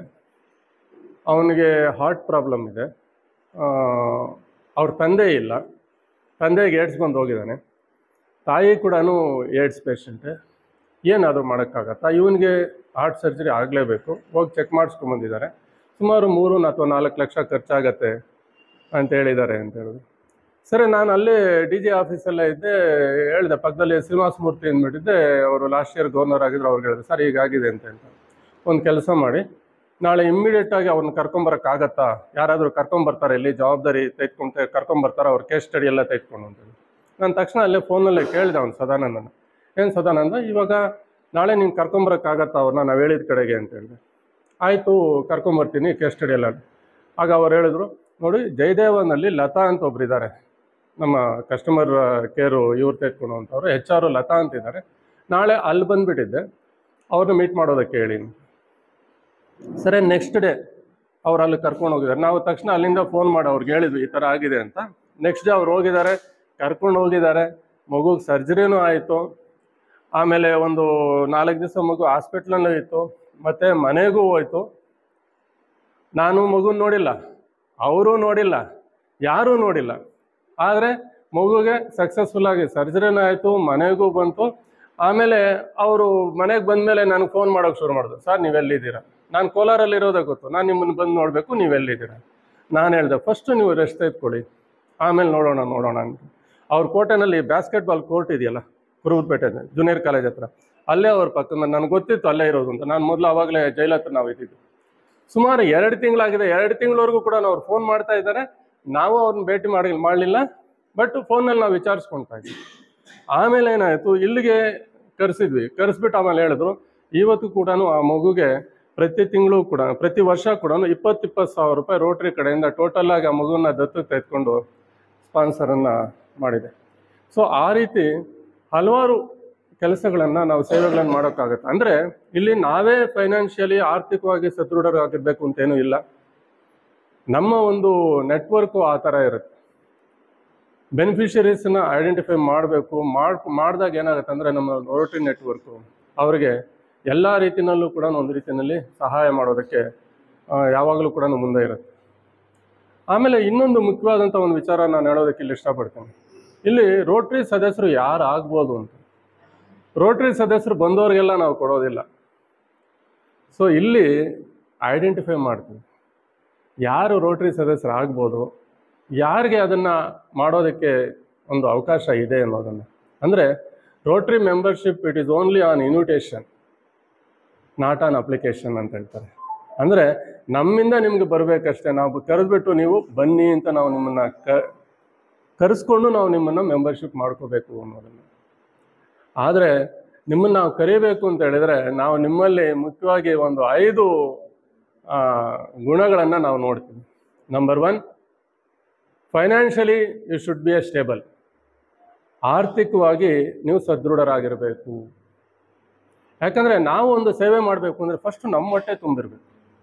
ಅವನಿಗೆ ಹಾರ್ಟ್ ಪ್ರಾಬ್ಲಮ್ ಇದೆ ಆ, ಅವ್ರ ತಂದೆ ಇಲ್ಲ ತಂದೆಗೆ ಏಡ್ಸ್ ಬಂದು ಹೋಗಿದ್ದಾನೆ ತಾಯಿ ಕೂಡ ಏಡ್ಸ್ ಪೇಷಂಟೆ ಏನಾದರೂ ಮಾಡೋಕ್ಕಾಗತ್ತಾ ಇವನಿಗೆ ಹಾರ್ಟ್ ಸರ್ಜರಿ ಆಗಲೇಬೇಕು ಹೋಗಿ ಚೆಕ್ ಮಾಡಿಸ್ಕೊಂಬಂದಿದ್ದಾರೆ ಸುಮಾರು ಮೂರು ಅಥವಾ ನಾಲ್ಕು ಲಕ್ಷ ಖರ್ಚಾಗತ್ತೆ ಅಂತ ಹೇಳಿದ್ದಾರೆ ಅಂತ ಹೇಳಿದ್ರು ಸರಿ ನಾನು ಅಲ್ಲೇ ಡಿ ಜಿ ಆಫೀಸಲ್ಲೇ ಇದ್ದೆ ಹೇಳಿದೆ ಪಕ್ಕದಲ್ಲಿ ಶ್ರೀನಿವಾಸ ಮೂರ್ತಿ ಅಂದ್ಬಿಟ್ಟಿದ್ದೆ ಅವರು ಲಾಸ್ಟ್ ಇಯರ್ ಗವರ್ನರ್ ಆಗಿದ್ರು ಅವ್ರಿಗೆ ಹೇಳಿದೆ ಸರ್ ಹೀಗಾಗಿದೆ ಅಂತ ಅಂತ ಒಂದು ಕೆಲಸ ಮಾಡಿ ನಾಳೆ ಇಮ್ಮಿಡಿಯೇಟಾಗಿ ಅವ್ರನ್ನ ಕರ್ಕೊಂಬರೋಕ್ಕಾಗತ್ತಾ ಯಾರಾದರೂ ಕರ್ಕೊಂಬರ್ತಾರೆ ಇಲ್ಲಿ ಜವಾಬ್ದಾರಿ ತೆಗೆದುಕೊಂಡು ಕರ್ಕೊಂಬರ್ತಾರೆ ಅವ್ರ ಕೇಸ್ ಸ್ಟಡಿ ಎಲ್ಲ ತೆಗೆದುಕೊಂಡು ಅಂತೇಳಿ ನಾನು ತಕ್ಷಣ ಅಲ್ಲೇ ಫೋನಲ್ಲೇ ಕೇಳಿದೆ ಅವ್ನು ಸದಾನಂದನ ಏನು ಸದಾನಂದ ಇವಾಗ ನಾಳೆ ನೀನು ಕರ್ಕೊಂಬರೋಕ್ಕಾಗತ್ತಾ ಅವ್ರನ್ನ ನಾವು ಹೇಳಿದ ಕಡೆಗೆ ಅಂತ ಹೇಳಿದೆ ಆಯಿತು ಕರ್ಕೊಂಬರ್ತೀನಿ ಕೇಸ್ ಸ್ಟಡಿ ಎಲ್ಲ ಆಗ ಅವ್ರು ಹೇಳಿದ್ರು ನೋಡಿ ಜಯದೇವನಲ್ಲಿ ಲತಾ ಅಂತ ಒಬ್ರು ಇದ್ದಾರೆ ನಮ್ಮ ಕಸ್ಟಮರ್ ಕೇರು ಇವ್ರು ತೆಗೆದುಕೊಂಡು ಅಂತವ್ರು ಎಚ್ ಆರು ಲತಾ ಅಂತಿದ್ದಾರೆ ನಾಳೆ ಅಲ್ಲಿ ಬಂದುಬಿಟ್ಟಿದ್ದೆ ಅವ್ರನ್ನ ಮೀಟ್ ಮಾಡೋದಕ್ಕೆ ಹೇಳಿ ಸರಿ ನೆಕ್ಸ್ಟ್ ಡೇ ಅವ್ರು ಅಲ್ಲಿ ಕರ್ಕೊಂಡು ಹೋಗಿದ್ದಾರೆ ನಾವು ತಕ್ಷಣ ಅಲ್ಲಿಂದ ಫೋನ್ ಮಾಡಿ ಅವ್ರಿಗೆ ಹೇಳಿದ್ವಿ ಈ ಥರ ಆಗಿದೆ ಅಂತ ನೆಕ್ಸ್ಟ್ ಡೇ ಅವ್ರು ಹೋಗಿದ್ದಾರೆ ಕರ್ಕೊಂಡು ಹೋಗಿದ್ದಾರೆ ಮಗುಗೆ ಸರ್ಜರಿನೂ ಆಯಿತು ಆಮೇಲೆ ಒಂದು ನಾಲ್ಕು ದಿವಸ ಮಗು ಹಾಸ್ಪಿಟ್ಲಲ್ಲೂ ಇತ್ತು ಮತ್ತು ಮನೆಗೂ ಹೋಯ್ತು ನಾನು ಮಗುನ ನೋಡಿಲ್ಲ ಅವರು ನೋಡಿಲ್ಲ ಯಾರೂ ನೋಡಿಲ್ಲ ಆದರೆ ಮಗುಗೆ ಸಕ್ಸಸ್ಫುಲ್ಲಾಗಿ ಸರ್ಜರಿನೂ ಆಯಿತು ಮನೆಗೂ ಬಂತು ಆಮೇಲೆ ಅವರು ಮನೆಗೆ ಬಂದಮೇಲೆ ನನಗೆ ಫೋನ್ ಮಾಡೋಕ್ಕೆ ಶುರು ಮಾಡಿದ್ರು ಸರ್ ನೀವೆಲ್ಲಿದ್ದೀರಾ ನಾನು ಕೋಲಾರಲ್ಲಿರೋದೇ ಗೊತ್ತು ನಾನು ನಿಮ್ಮನ್ನು ಬಂದು ನೋಡಬೇಕು ನೀವೆಲ್ಲಿದ್ದೀರಾ ನಾನು ಹೇಳಿದೆ ಫಸ್ಟು ನೀವು ರೆಸ್ಟ್ ತೆಗೆದುಕೊಳ್ಳಿ ಆಮೇಲೆ ನೋಡೋಣ ನೋಡೋಣ ಅಂತ ಅವ್ರ ಕೋಟೆನಲ್ಲಿ ಬಾಸ್ಕೆಟ್ಬಾಲ್ ಕೋರ್ಟ್ ಇದೆಯಲ್ಲ ಕುರುಬುಪೇಟೆ ಜೂನಿಯರ್ ಕಾಲೇಜ್ ಹತ್ರ ಅಲ್ಲೇ ಅವ್ರ ಪಕ್ಕದ ನನಗೆ ಗೊತ್ತಿತ್ತು ಅಲ್ಲೇ ಇರೋದು ಅಂತ ನಾನು ಮೊದಲು ಆವಾಗಲೇ ಜೈಲ್ ಹತ್ರ ನಾವು ಇದ್ದಿದ್ದು ಸುಮಾರು ಎರಡು ತಿಂಗಳಾಗಿದೆ ಎರಡು ತಿಂಗಳವರೆಗೂ ಕೂಡ ಅವ್ರು ಫೋನ್ ಮಾಡ್ತಾ ಇದ್ದಾರೆ ನಾವು ಅವ್ರನ್ನ ಭೇಟಿ ಮಾಡಿ ಮಾಡಲಿಲ್ಲ ಬಟ್ ಫೋನಲ್ಲಿ ನಾವು ವಿಚಾರಿಸ್ಕೊಳ್ತಾ ಇದ್ವಿ ಆಮೇಲೆ ಏನಾಯಿತು ಇಲ್ಲಿಗೆ ಕರೆಸಿದ್ವಿ ಕರೆಸ್ಬಿಟ್ಟು ಆಮೇಲೆ ಹೇಳಿದ್ರು ಇವತ್ತು ಕೂಡ ಆ ಮಗುಗೆ ಪ್ರತಿ ತಿಂಗಳು ಕೂಡ ಪ್ರತಿ ವರ್ಷ ಕೂಡ ಇಪ್ಪತ್ತು ಇಪ್ಪತ್ತು ಸಾವಿರ ರೂಪಾಯಿ ರೋಟ್ರಿ ಕಡೆಯಿಂದ ಟೋಟಲ್ ಆಗಿ ಆ ಮಗುನ ದತ್ತಕ್ಕೆ ತೆಗೆದುಕೊಂಡು ಸ್ಪಾನ್ಸರನ್ನು ಮಾಡಿದೆ ಸೊ ಆ ರೀತಿ ಹಲವಾರು ಕೆಲಸಗಳನ್ನು ನಾವು ಸೇವೆಗಳನ್ನು ಮಾಡೋಕ್ಕಾಗುತ್ತೆ ಅಂದರೆ ಇಲ್ಲಿ ನಾವೇ ಫೈನಾನ್ಷಿಯಲಿ ಆರ್ಥಿಕವಾಗಿ ಸದೃಢರಾಗಿರ್ಬೇಕು ಅಂತೇನೂ ಇಲ್ಲ ನಮ್ಮ ಒಂದು ನೆಟ್ವರ್ಕು ಆ ಥರ ಇರುತ್ತೆ ಬೆನಿಫಿಷರೀಸ್ನ ಐಡೆಂಟಿಫೈ ಮಾಡಬೇಕು ಮಾಡ್ ಮಾಡಿದಾಗ ಏನಾಗುತ್ತೆ ಅಂದರೆ ನಮ್ಮ ರೋಟರಿ ನೆಟ್ವರ್ಕು ಅವರಿಗೆ ಎಲ್ಲ ರೀತಿಯಲ್ಲೂ ಕೂಡ ಒಂದು ರೀತಿಯಲ್ಲಿ ಸಹಾಯ ಮಾಡೋದಕ್ಕೆ ಆ, ಯಾವಾಗಲೂ ಕೂಡ ಮುಂದೆ ಇರುತ್ತೆ ಆಮೇಲೆ ಇನ್ನೊಂದು ಮುಖ್ಯವಾದಂಥ ಒಂದು ವಿಚಾರ ನಾನು ಹೇಳೋದಕ್ಕೆ ಇಲ್ಲಿ ಇಷ್ಟಪಡ್ತೀನಿ ಇಲ್ಲಿ ರೋಟ್ರಿ ಸದಸ್ಯರು ಯಾರು ಆಗ್ಬೋದು ಅಂತ ರೋಟ್ರಿ ಸದಸ್ಯರು ಬಂದವರಿಗೆಲ್ಲ ನಾವು ಕೊಡೋದಿಲ್ಲ ಸೊ ಇಲ್ಲಿ ಐಡೆಂಟಿಫೈ ಮಾಡ್ತೀವಿ ಯಾರು ರೋಟ್ರಿ ಸದಸ್ಯರು ಆಗ್ಬೋದು ಯಾರಿಗೆ ಅದನ್ನು ಮಾಡೋದಕ್ಕೆ ಒಂದು ಅವಕಾಶ ಇದೆ ಅನ್ನೋದನ್ನು ಅಂದರೆ Rotary membership it is only on invitation not on application ಅಂತ ಹೇಳ್ತಾರೆ ಅಂದರೆ ನಮ್ಮಿಂದ ನಿಮ್ಗೆ ಬರಬೇಕಷ್ಟೇ ನಾವು ಕರೆದ್ಬಿಟ್ಟು ನೀವು ಬನ್ನಿ ಅಂತ ನಾವು ನಿಮ್ಮನ್ನು ಕ ಕರೆಸ್ಕೊಂಡು ನಾವು ನಿಮ್ಮನ್ನು ಮೆಂಬರ್ಶಿಪ್ ಮಾಡ್ಕೋಬೇಕು ಅನ್ನೋದನ್ನು ಆದರೆ ನಿಮ್ಮನ್ನು ನಾವು ಕರಿಬೇಕು ಅಂತ ಹೇಳಿದರೆ ನಾವು ನಿಮ್ಮಲ್ಲಿ ಮುಖ್ಯವಾಗಿ ಒಂದು ಐದು ಗುಣಗಳನ್ನು ನಾವು ನೋಡ್ತೀವಿ number one financially you should be a stable ಆರ್ಥಿಕವಾಗಿ ನೀವು ಸದೃಢರಾಗಿರಬೇಕು ಯಾಕಂದರೆ ನಾವು ಒಂದು ಸೇವೆ ಮಾಡಬೇಕು ಅಂದರೆ ಫಸ್ಟ್ ನಮ್ಮ ಹೊಟ್ಟೆ ತುಂಬಿರಬೇಕು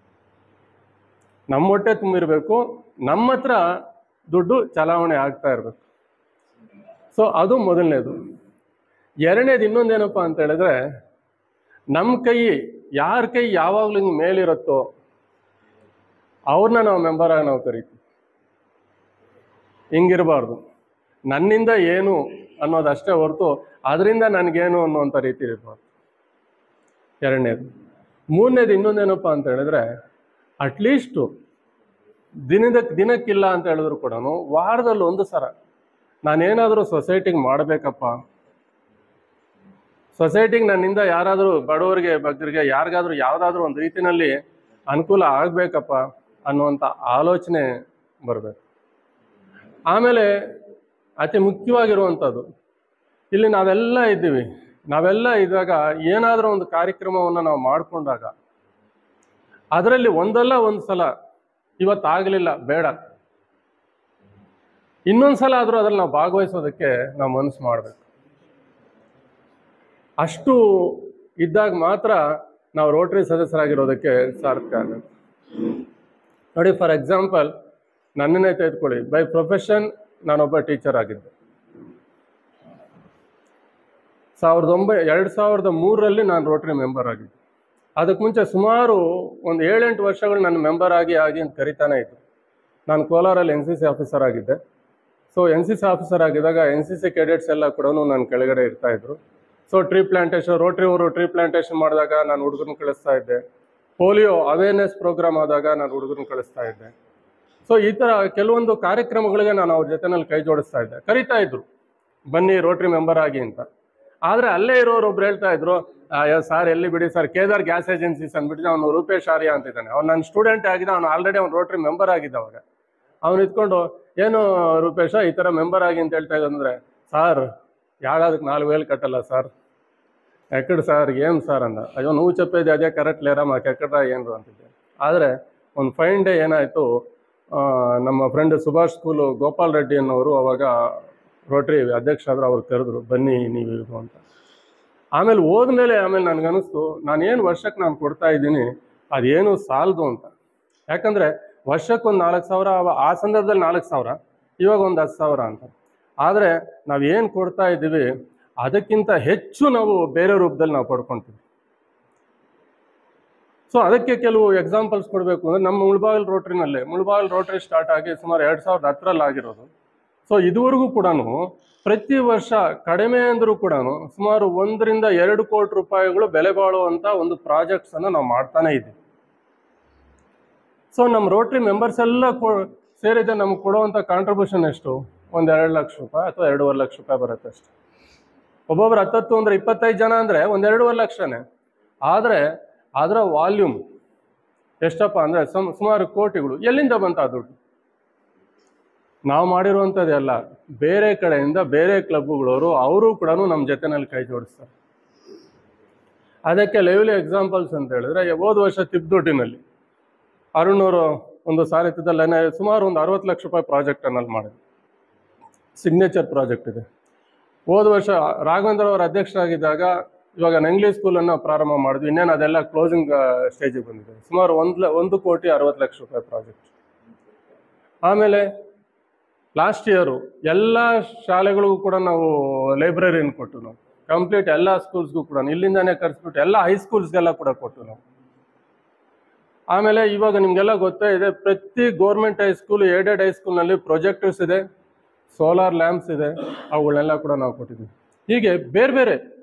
ನಮ್ಮ ಹೊಟ್ಟೆ ತುಂಬಿರಬೇಕು ನಮ್ಮ ಹತ್ರ ದುಡ್ಡು ಚಲಾವಣೆ ಆಗ್ತಾ ಇರಬೇಕು ಸೊ ಅದು ಮೊದಲನೇದು ಎರಡನೇದು ಇನ್ನೊಂದೇನಪ್ಪ ಅಂತ ಹೇಳಿದ್ರೆ ನಮ್ಮ ಕೈ ಯಾರ ಕೈ ಯಾವಾಗಲೂ ಹಿಂಗೆ ಮೇಲಿರುತ್ತೋ ಅವ್ರನ್ನ ನಾವು ಮೆಂಬರಾಗಿ ನಾವು ಕರಿತೀವಿ ಹಿಂಗಿರಬಾರ್ದು ನನ್ನಿಂದ ಏನು ಅನ್ನೋದಷ್ಟೇ ಹೊರತು ಅದರಿಂದ ನನಗೇನು ಅನ್ನುವಂಥ ರೀತಿ ಇರಬಾರ್ದು ಎರಡನೇದು ಮೂರನೇದು ಇನ್ನೊಂದೇನಪ್ಪ ಅಂತ ಹೇಳಿದ್ರೆ ಅಟ್ಲೀಸ್ಟು ದಿನದ ದಿನಕ್ಕಿಲ್ಲ ಅಂತ ಹೇಳಿದ್ರು ಕೂಡ ವಾರದಲ್ಲಿ ಒಂದು ಸಲ ನಾನೇನಾದರೂ ಸೊಸೈಟಿಗೆ ಮಾಡಬೇಕಪ್ಪ ಸೊಸೈಟಿಗೆ ನನ್ನಿಂದ ಯಾರಾದರೂ ಬಡವರಿಗೆ ಬಗ್ಗರಿಗೆ ಯಾರಿಗಾದ್ರೂ ಯಾವುದಾದ್ರೂ ಒಂದು ರೀತಿನಲ್ಲಿ ಅನುಕೂಲ ಆಗಬೇಕಪ್ಪ ಅನ್ನುವಂಥ ಆಲೋಚನೆ ಬರಬೇಕು ಆಮೇಲೆ ಅತಿ ಮುಖ್ಯವಾಗಿರುವಂಥದ್ದು ಇಲ್ಲಿ ನಾವೆಲ್ಲ ಇದ್ದೀವಿ ನಾವೆಲ್ಲ ಇದ್ದಾಗ ಏನಾದರೂ ಒಂದು ಕಾರ್ಯಕ್ರಮವನ್ನು ನಾವು ಮಾಡಿಕೊಂಡಾಗ ಅದರಲ್ಲಿ ಒಂದಲ್ಲ ಒಂದು ಸಲ ಇವತ್ತಾಗಲಿಲ್ಲ ಬೇಡ ಇನ್ನೊಂದು ಸಲ ಆದರೂ ಅದ್ರಲ್ಲಿ ನಾವು ಭಾಗವಹಿಸೋದಕ್ಕೆ ನಾವು ಮನಸ್ಸು ಮಾಡಬೇಕು ಅಷ್ಟು ಇದ್ದಾಗ ಮಾತ್ರ ನಾವು ರೋಟರಿ ಸದಸ್ಯರಾಗಿರೋದಕ್ಕೆ ಸಾರ್ಥಕ ಆಗುತ್ತೆ ನೋಡಿ ಫಾರ್ ಎಕ್ಸಾಂಪಲ್ ನನ್ನನ್ನೇ ತೆಗೆದುಕೊಳ್ಳಿ ಬೈ ಪ್ರೊಫೆಷನ್ ನಾನೊಬ್ಬ ಟೀಚರ್ ಆಗಿದ್ದೆ ಸಾವಿರದ ಒಂಬೈ ಎರಡು ಸಾವಿರದ ಮೂರರಲ್ಲಿ ನಾನು ರೋಟರಿ ಮೆಂಬರ್ ಆಗಿದ್ದೆ ಅದಕ್ಕೆ ಮುಂಚೆ ಸುಮಾರು ಒಂದು ಏಳೆಂಟು ವರ್ಷಗಳು ನನ್ನ ಮೆಂಬರ್ ಆಗಿ ಆಗಿ ಅಂತ ಕರಿತಾನೆ ಇತ್ತು ನಾನು ಕೋಲಾರಲ್ಲಿ ಎನ್ ಸಿ ಸಿ ಆಫೀಸರ್ ಆಗಿದ್ದೆ so N C C officer ಆಗಿದ್ದಾಗ ಎನ್ ಸಿ ಸಿ ಕೆಡೆಟ್ಸ್ ಎಲ್ಲ ಕೂಡ ನನ್ನ ಕೆಳಗಡೆ ಇರ್ತಾ ಇದ್ರು ಸೊ ಟ್ರೀ ಪ್ಲಾಂಟೇಶನ್ ರೋಟ್ರಿ ಅವರು ಟ್ರೀ ಪ್ಲಾಂಟೇಶನ್ ಮಾಡಿದಾಗ ನಾನು ಹುಡುಗರನ್ನ ಕಳಿಸ್ತಾ ಇದ್ದೆ ಪೋಲಿಯೋ ಅವೇರ್ನೆಸ್ ಪ್ರೋಗ್ರಾಮ್ ಆದಾಗ ನಾನು ಹುಡುಗರನ್ನ ಕಳಿಸ್ತಾ ಇದ್ದೆ ಸೊ ಈ ಥರ ಕೆಲವೊಂದು ಕಾರ್ಯಕ್ರಮಗಳಿಗೆ ನಾನು ಅವ್ರ ಜೊತೆನಲ್ಲಿ ಕೈ ಜೋಡಿಸ್ತಾ ಇದ್ದೆ ಕರಿತಾ ಇದ್ರು ಬನ್ನಿ ರೋಟ್ರಿ ಮೆಂಬರ್ ಆಗಿ ಅಂತ ಆದರೆ ಅಲ್ಲೇ ಇರೋರು ಒಬ್ರು ಹೇಳ್ತಾ ಇದ್ರು ಅಯ್ಯೋ ಸರ್ ಎಲ್ಲಿ ಬಿಡಿ ಸರ್ ಕೇದಾರ್ ಗ್ಯಾಸ್ ಏಜೆನ್ಸೀಸ್ ಅಂದ್ಬಿಟ್ಟು ಅವನು ರೂಪೇಶ್ ಆರ್ಯ ಅಂತಿದ್ದಾನೆ ಅವ್ನು ನನ್ನ ಸ್ಟೂಡೆಂಟ್ ಆಗಿದೆ ಅವನು ಆಲ್ರೆಡಿ ಅವ್ನು ರೋಟ್ರಿ ಮೆಂಬರ್ ಆಗಿದ್ದ ಅವಾಗ ಅವನು ಇದ್ಕೊಂಡು ಏನು ರೂಪೇಶ ಈ ಥರ ಮೆಂಬರ್ ಆಗಿ ಅಂತ ಹೇಳ್ತಾ ಇದ್ದಂದ್ರೆ ಸಾರ್ ಯಾವ್ದಕ್ಕೆ ನಾಲ್ಕು ವೇలు ಕಟ್ಟಲ್ಲ ಸರ್ ಎಕ್ಕಡ್ ಸರ್ ಏನು ಸರ್ ಅಂದ ಅಯ್ಯೋ నువ్వు చెప్పేది అదే కరెక్ట్ లేరా మాకు ఎక్కడ ಏನು ಅಂತಿದ್ದೆ ಆದರೆ ಒಂದು ಫೈನ್ ಡೇ ಏನಾಯಿತು ನಮ್ಮ ಫ್ರೆಂಡ್ ಸುಭಾಷ್ ಸ್ಕೂಲು ಗೋಪಾಲ್ ರೆಡ್ಡಿ ಅನ್ನೋರು ಅವಾಗ ರೋಟ್ರಿ ಅಧ್ಯಕ್ಷ ಆದ್ರು ಅವ್ರು ಕರೆದ್ರು ಬನ್ನಿ ನೀವು ಇದು ಅಂತ ಆಮೇಲೆ ಹೋದ್ಮೇಲೆ ಆಮೇಲೆ ನನಗನ್ನಿಸ್ತು ನಾನೇನು ವರ್ಷಕ್ಕೆ ನಾನು ಕೊಡ್ತಾ ಇದ್ದೀನಿ ಅದೇನು ಸಾಲದು ಅಂತ ಯಾಕಂದರೆ ವರ್ಷಕ್ಕೆ ಒಂದು ನಾಲ್ಕು ಸಾವಿರ ಅವ- ಆ ಸಂದರ್ಭದಲ್ಲಿ ನಾಲ್ಕು ಸಾವಿರ ಇವಾಗ ಒಂದು ಹತ್ತು ಸಾವಿರ ಅಂತ ಆದರೆ ನಾವೇನು ಕೊಡ್ತಾ ಇದ್ದೀವಿ ಅದಕ್ಕಿಂತ ಹೆಚ್ಚು ನಾವು ಬೇರೆ ರೂಪದಲ್ಲಿ ನಾವು ಪಡ್ಕೊತೀವಿ ಸೊ ಅದಕ್ಕೆ ಕೆಲವು ಎಕ್ಸಾಂಪಲ್ಸ್ ಕೊಡಬೇಕು ಅಂದರೆ ನಮ್ಮ ಮುಳ್ಬಾಗಿಲು ರೋಟ್ರಿನಲ್ಲೇ ಮುಳ್ಬಾಗಿಲು ರೋಟ್ರಿ ಸ್ಟಾರ್ಟ್ ಆಗಿ ಸುಮಾರು ಎರಡು ಸಾವಿರದ ಹತ್ತರಲ್ಲಿ ಆಗಿರೋದು ಸೊ ಇದುವರೆಗೂ ಕೂಡ ಪ್ರತಿ ವರ್ಷ ಕಡಿಮೆ ಅಂದರೂ ಕೂಡ ಸುಮಾರು ಒಂದರಿಂದ ಎರಡು ಕೋಟಿ ರೂಪಾಯಿಗಳು ಬೆಲೆ ಬಾಳುವಂಥ ಒಂದು ಪ್ರಾಜೆಕ್ಟ್ಸನ್ನು ನಾವು ಮಾಡ್ತಾನೆ ಇದ್ದೀವಿ ಸೊ ನಮ್ಮ ರೋಟ್ರಿ ಮೆಂಬರ್ಸ್ ಎಲ್ಲ ಕೊ ಸೇರಿದೆ ನಮ್ಗೆ ಕೊಡುವಂಥ ಕಾಂಟ್ರಿಬ್ಯೂಷನ್ ಎಷ್ಟು ಒಂದು ಎರಡು ಲಕ್ಷ ರೂಪಾಯಿ ಅಥವಾ ಎರಡೂವರೆ ಲಕ್ಷ ರೂಪಾಯಿ ಬರುತ್ತೆ ಅಷ್ಟೆ ಒಬ್ಬೊಬ್ರು ಹತ್ತತ್ತು ಅಂದರೆ ಇಪ್ಪತ್ತೈದು ಜನ ಅಂದರೆ ಒಂದು ಎರಡೂವರೆ ಲಕ್ಷನೇ ಆದರೆ ಅದರ ವಾಲ್ಯೂಮ್ ಎಷ್ಟಪ್ಪ ಅಂದರೆ ಸಮ್ ಸುಮಾರು ಕೋಟಿಗಳು ಎಲ್ಲಿಂದ ಬಂತ ಆ ದುಡ್ಡು ನಾವು ಮಾಡಿರುವಂಥದ್ದೆಲ್ಲ ಬೇರೆ ಕಡೆಯಿಂದ ಬೇರೆ ಕ್ಲಬ್ಗಳವರು ಅವರು ಕೂಡ ನಮ್ಮ ಜೊತೆನಲ್ಲಿ ಕೈ ಜೋಡಿಸ್ತಾರೆ ಅದಕ್ಕೆ ಲೆವೆಲಿ ಎಕ್ಸಾಂಪಲ್ಸ್ ಅಂತ ಹೇಳಿದ್ರೆ ಹೋದ ವರ್ಷ ತಿಪ್ದೊಡ್ಡಿನಲ್ಲಿ ಅರುಣೂರು ಒಂದು ಸಾರಿತದಲ್ಲೇ ಸುಮಾರು ಒಂದು ಅರವತ್ತು ಲಕ್ಷ ರೂಪಾಯಿ ಪ್ರಾಜೆಕ್ಟನ್ನಲ್ಲಿ ಮಾಡಿದೆ ಸಿಗ್ನೇಚರ್ ಪ್ರಾಜೆಕ್ಟ್ ಇದೆ ಹೋದ ವರ್ಷ ರಾಘವೇಂದ್ರ ಅವರ ಅಧ್ಯಕ್ಷರಾಗಿದ್ದಾಗ ಇವಾಗ ನಂಗ್ಲಿ ಸ್ಕೂಲನ್ನು ಪ್ರಾರಂಭ ಮಾಡಿದ್ವಿ ಇನ್ನೇನು ಅದೆಲ್ಲ ಕ್ಲೋಸಿಂಗ್ ಸ್ಟೇಜಿಗೆ ಬಂದಿದೆ ಸುಮಾರು ಒಂದು ಲ ಒಂದು ಕೋಟಿ ಅರವತ್ತು ಲಕ್ಷ ರೂಪಾಯಿ ಪ್ರಾಜೆಕ್ಟ್ ಆಮೇಲೆ ಲಾಸ್ಟ್ ಇಯರು ಎಲ್ಲ ಶಾಲೆಗಳಿಗೂ ಕೂಡ ನಾವು ಲೈಬ್ರರಿನ ಕೊಟ್ಟು ನಾವು ಕಂಪ್ಲೀಟ್ ಎಲ್ಲ ಸ್ಕೂಲ್ಸ್ಗೂ ಕೂಡ ಇಲ್ಲಿಂದಾನೇ ಕರೆಸ್ಬಿಟ್ಟು ಎಲ್ಲ ಹೈಸ್ಕೂಲ್ಸ್ಗೆಲ್ಲ ಕೂಡ ಕೊಟ್ಟು ನಾವು ಆಮೇಲೆ ಇವಾಗ ನಿಮಗೆಲ್ಲ ಗೊತ್ತೇ ಇದೆ ಪ್ರತಿ ಗೌರ್ಮೆಂಟ್ ಹೈಸ್ಕೂಲ್ ಏಡೆಡ್ ಹೈಸ್ಕೂಲ್ನಲ್ಲಿ ಪ್ರೊಜೆಕ್ಟರ್ಸ್ ಇದೆ ಸೋಲಾರ್ ಲ್ಯಾಂಪ್ಸ್ ಇದೆ ಅವುಗಳನ್ನೆಲ್ಲ ಕೂಡ ನಾವು ಕೊಟ್ಟಿದ್ದೀವಿ ಹೀಗೆ ಬೇರೆ ಬೇರೆ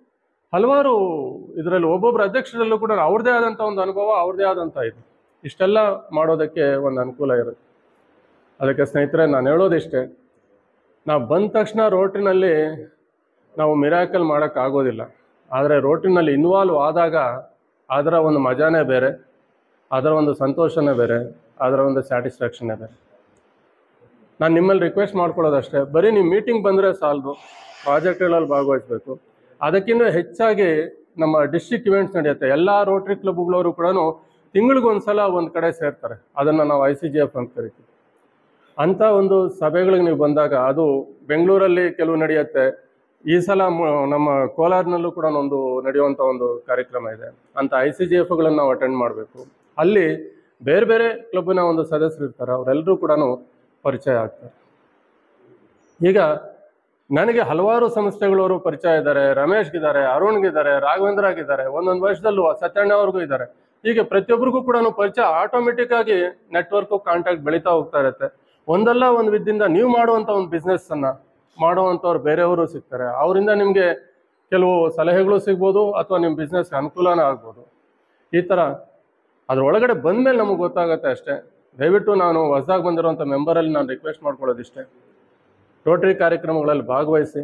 ಹಲವಾರು ಇದರಲ್ಲಿ ಒಬ್ಬೊಬ್ಬರು ಅಧ್ಯಕ್ಷರಲ್ಲೂ ಕೂಡ ಅವ್ರದ್ದೇ ಆದಂಥ ಒಂದು ಅನುಭವ ಅವ್ರದ್ದೇ ಆದಂಥ ಇದು ಇಷ್ಟೆಲ್ಲ ಮಾಡೋದಕ್ಕೆ ಒಂದು ಅನುಕೂಲ ಇರುತ್ತೆ ಅದಕ್ಕೆ ಸ್ನೇಹಿತರೆ ನಾನು ಹೇಳೋದಿಷ್ಟೇ ನಾವು ಬಂದ ತಕ್ಷಣ ರೋಟಿನಲ್ಲಿ ನಾವು ಮಿರಾಕಲ್ ಮಾಡೋಕ್ಕಾಗೋದಿಲ್ಲ ಆದರೆ ರೋಟಿನಲ್ಲಿ ಇನ್ವಾಲ್ವ್ ಆದಾಗ ಅದರ ಒಂದು ಮಜಾನೇ ಬೇರೆ ಅದರ ಒಂದು ಸಂತೋಷನೇ ಬೇರೆ ಅದರ ಒಂದು ಸ್ಯಾಟಿಸ್ಫ್ಯಾಕ್ಷನ್ನೇ ಬೇರೆ ನಾನು ನಿಮ್ಮಲ್ಲಿ ರಿಕ್ವೆಸ್ಟ್ ಮಾಡ್ಕೊಳ್ಳೋದಷ್ಟೇ ಬರೀ ನೀವು ಮೀಟಿಂಗ್ ಬಂದರೆ ಸಾಲದು ಪ್ರಾಜೆಕ್ಟ್ಗಳಲ್ಲಿ ಭಾಗವಹಿಸಬೇಕು ಅದಕ್ಕಿಂತ ಹೆಚ್ಚಾಗಿ ನಮ್ಮ ಡಿಸ್ಟ್ರಿಕ್ಟ್ ಇವೆಂಟ್ಸ್ ನಡೆಯುತ್ತೆ ಎಲ್ಲ ರೋಟ್ರಿ ಕ್ಲಬ್ಗಳವರು ಕೂಡ ತಿಂಗಳಿಗೊಂದ್ಸಲ ಒಂದು ಕಡೆ ಸೇರ್ತಾರೆ ಅದನ್ನು ನಾವು ಐ ಸಿ ಜಿ ಎಫ್ ಅಂತ ಕರಿತೀವಿ ಅಂಥ ಒಂದು ಸಭೆಗಳಿಗೆ ನೀವು ಬಂದಾಗ ಅದು ಬೆಂಗಳೂರಲ್ಲಿ ಕೆಲವು ನಡೆಯುತ್ತೆ ಈ ಸಲ ಮ- ನಮ್ಮ ಕೋಲಾರ್ನಲ್ಲೂ ಕೂಡ ಒಂದು ನಡೆಯುವಂಥ ಒಂದು ಕಾರ್ಯಕ್ರಮ ಇದೆ ಅಂತ ಐ ಸಿ ಜಿ ಎಫ್ಗಳನ್ನು ನಾವು ಅಟೆಂಡ್ ಮಾಡಬೇಕು ಅಲ್ಲಿ ಬೇರೆ ಬೇರೆ ಕ್ಲಬ್ಬಿನ ಒಂದು ಸದಸ್ಯರು ಇರ್ತಾರೆ ಅವರೆಲ್ಲರೂ ಕೂಡ ಪರಿಚಯ ಆಗ್ತಾರೆ ಈಗ ನನಗೆ ಹಲವಾರು ಸಂಸ್ಥೆಗಳವರು ಪರಿಚಯ ಇದ್ದಾರೆ ರಮೇಶ್ಗಿದ್ದಾರೆ ಅರುಣ್ಗಿದ್ದಾರೆ ರಾಘವೇಂದ್ರಗಿದ್ದಾರೆ ಒಂದೊಂದು ವರ್ಷದಲ್ಲೂ ಸತ್ಯಣ್ಣ ಅವ್ರಿಗೂ ಇದ್ದಾರೆ ಹೀಗೆ ಪ್ರತಿಯೊಬ್ಬರಿಗೂ ಕೂಡ ಪರಿಚಯ ಆಟೋಮೆಟಿಕ್ ಆಗಿ ನೆಟ್ವರ್ಕು ಕಾಂಟ್ಯಾಕ್ಟ್ ಬೆಳೀತಾ ಹೋಗ್ತಾ ಇರುತ್ತೆ ಒಂದಲ್ಲ ಒಂದು ವಿದ್ದಿಂದ ನೀವು ಮಾಡುವಂಥ ಒಂದು ಬಿಸ್ನೆಸ್ ಅನ್ನ ಮಾಡುವಂಥವ್ರು ಬೇರೆಯವರು ಸಿಗ್ತಾರೆ ಅವರಿಂದ ನಿಮಗೆ ಕೆಲವು ಸಲಹೆಗಳು ಸಿಗ್ಬೋದು ಅಥವಾ ನಿಮ್ಮ ಬಿಸ್ನೆಸ್ಗೆ ಅನುಕೂಲನೇ ಆಗ್ಬೋದು ಈ ಥರ ಅದ್ರ ಒಳಗಡೆ ಬಂದಮೇಲೆ ನಮಗೆ ಗೊತ್ತಾಗುತ್ತೆ ಅಷ್ಟೇ ದಯವಿಟ್ಟು ನಾನು ಹೊಸದಾಗಿ ಬಂದಿರುವಂಥ ಮೆಂಬರಲ್ಲಿ ನಾನು ರಿಕ್ವೆಸ್ಟ್ ಮಾಡ್ಕೊಳ್ಳೋದಿಷ್ಟೇ ರೋಟರಿ ಕಾರ್ಯಕ್ರಮಗಳಲ್ಲಿ ಭಾಗವಹಿಸಿ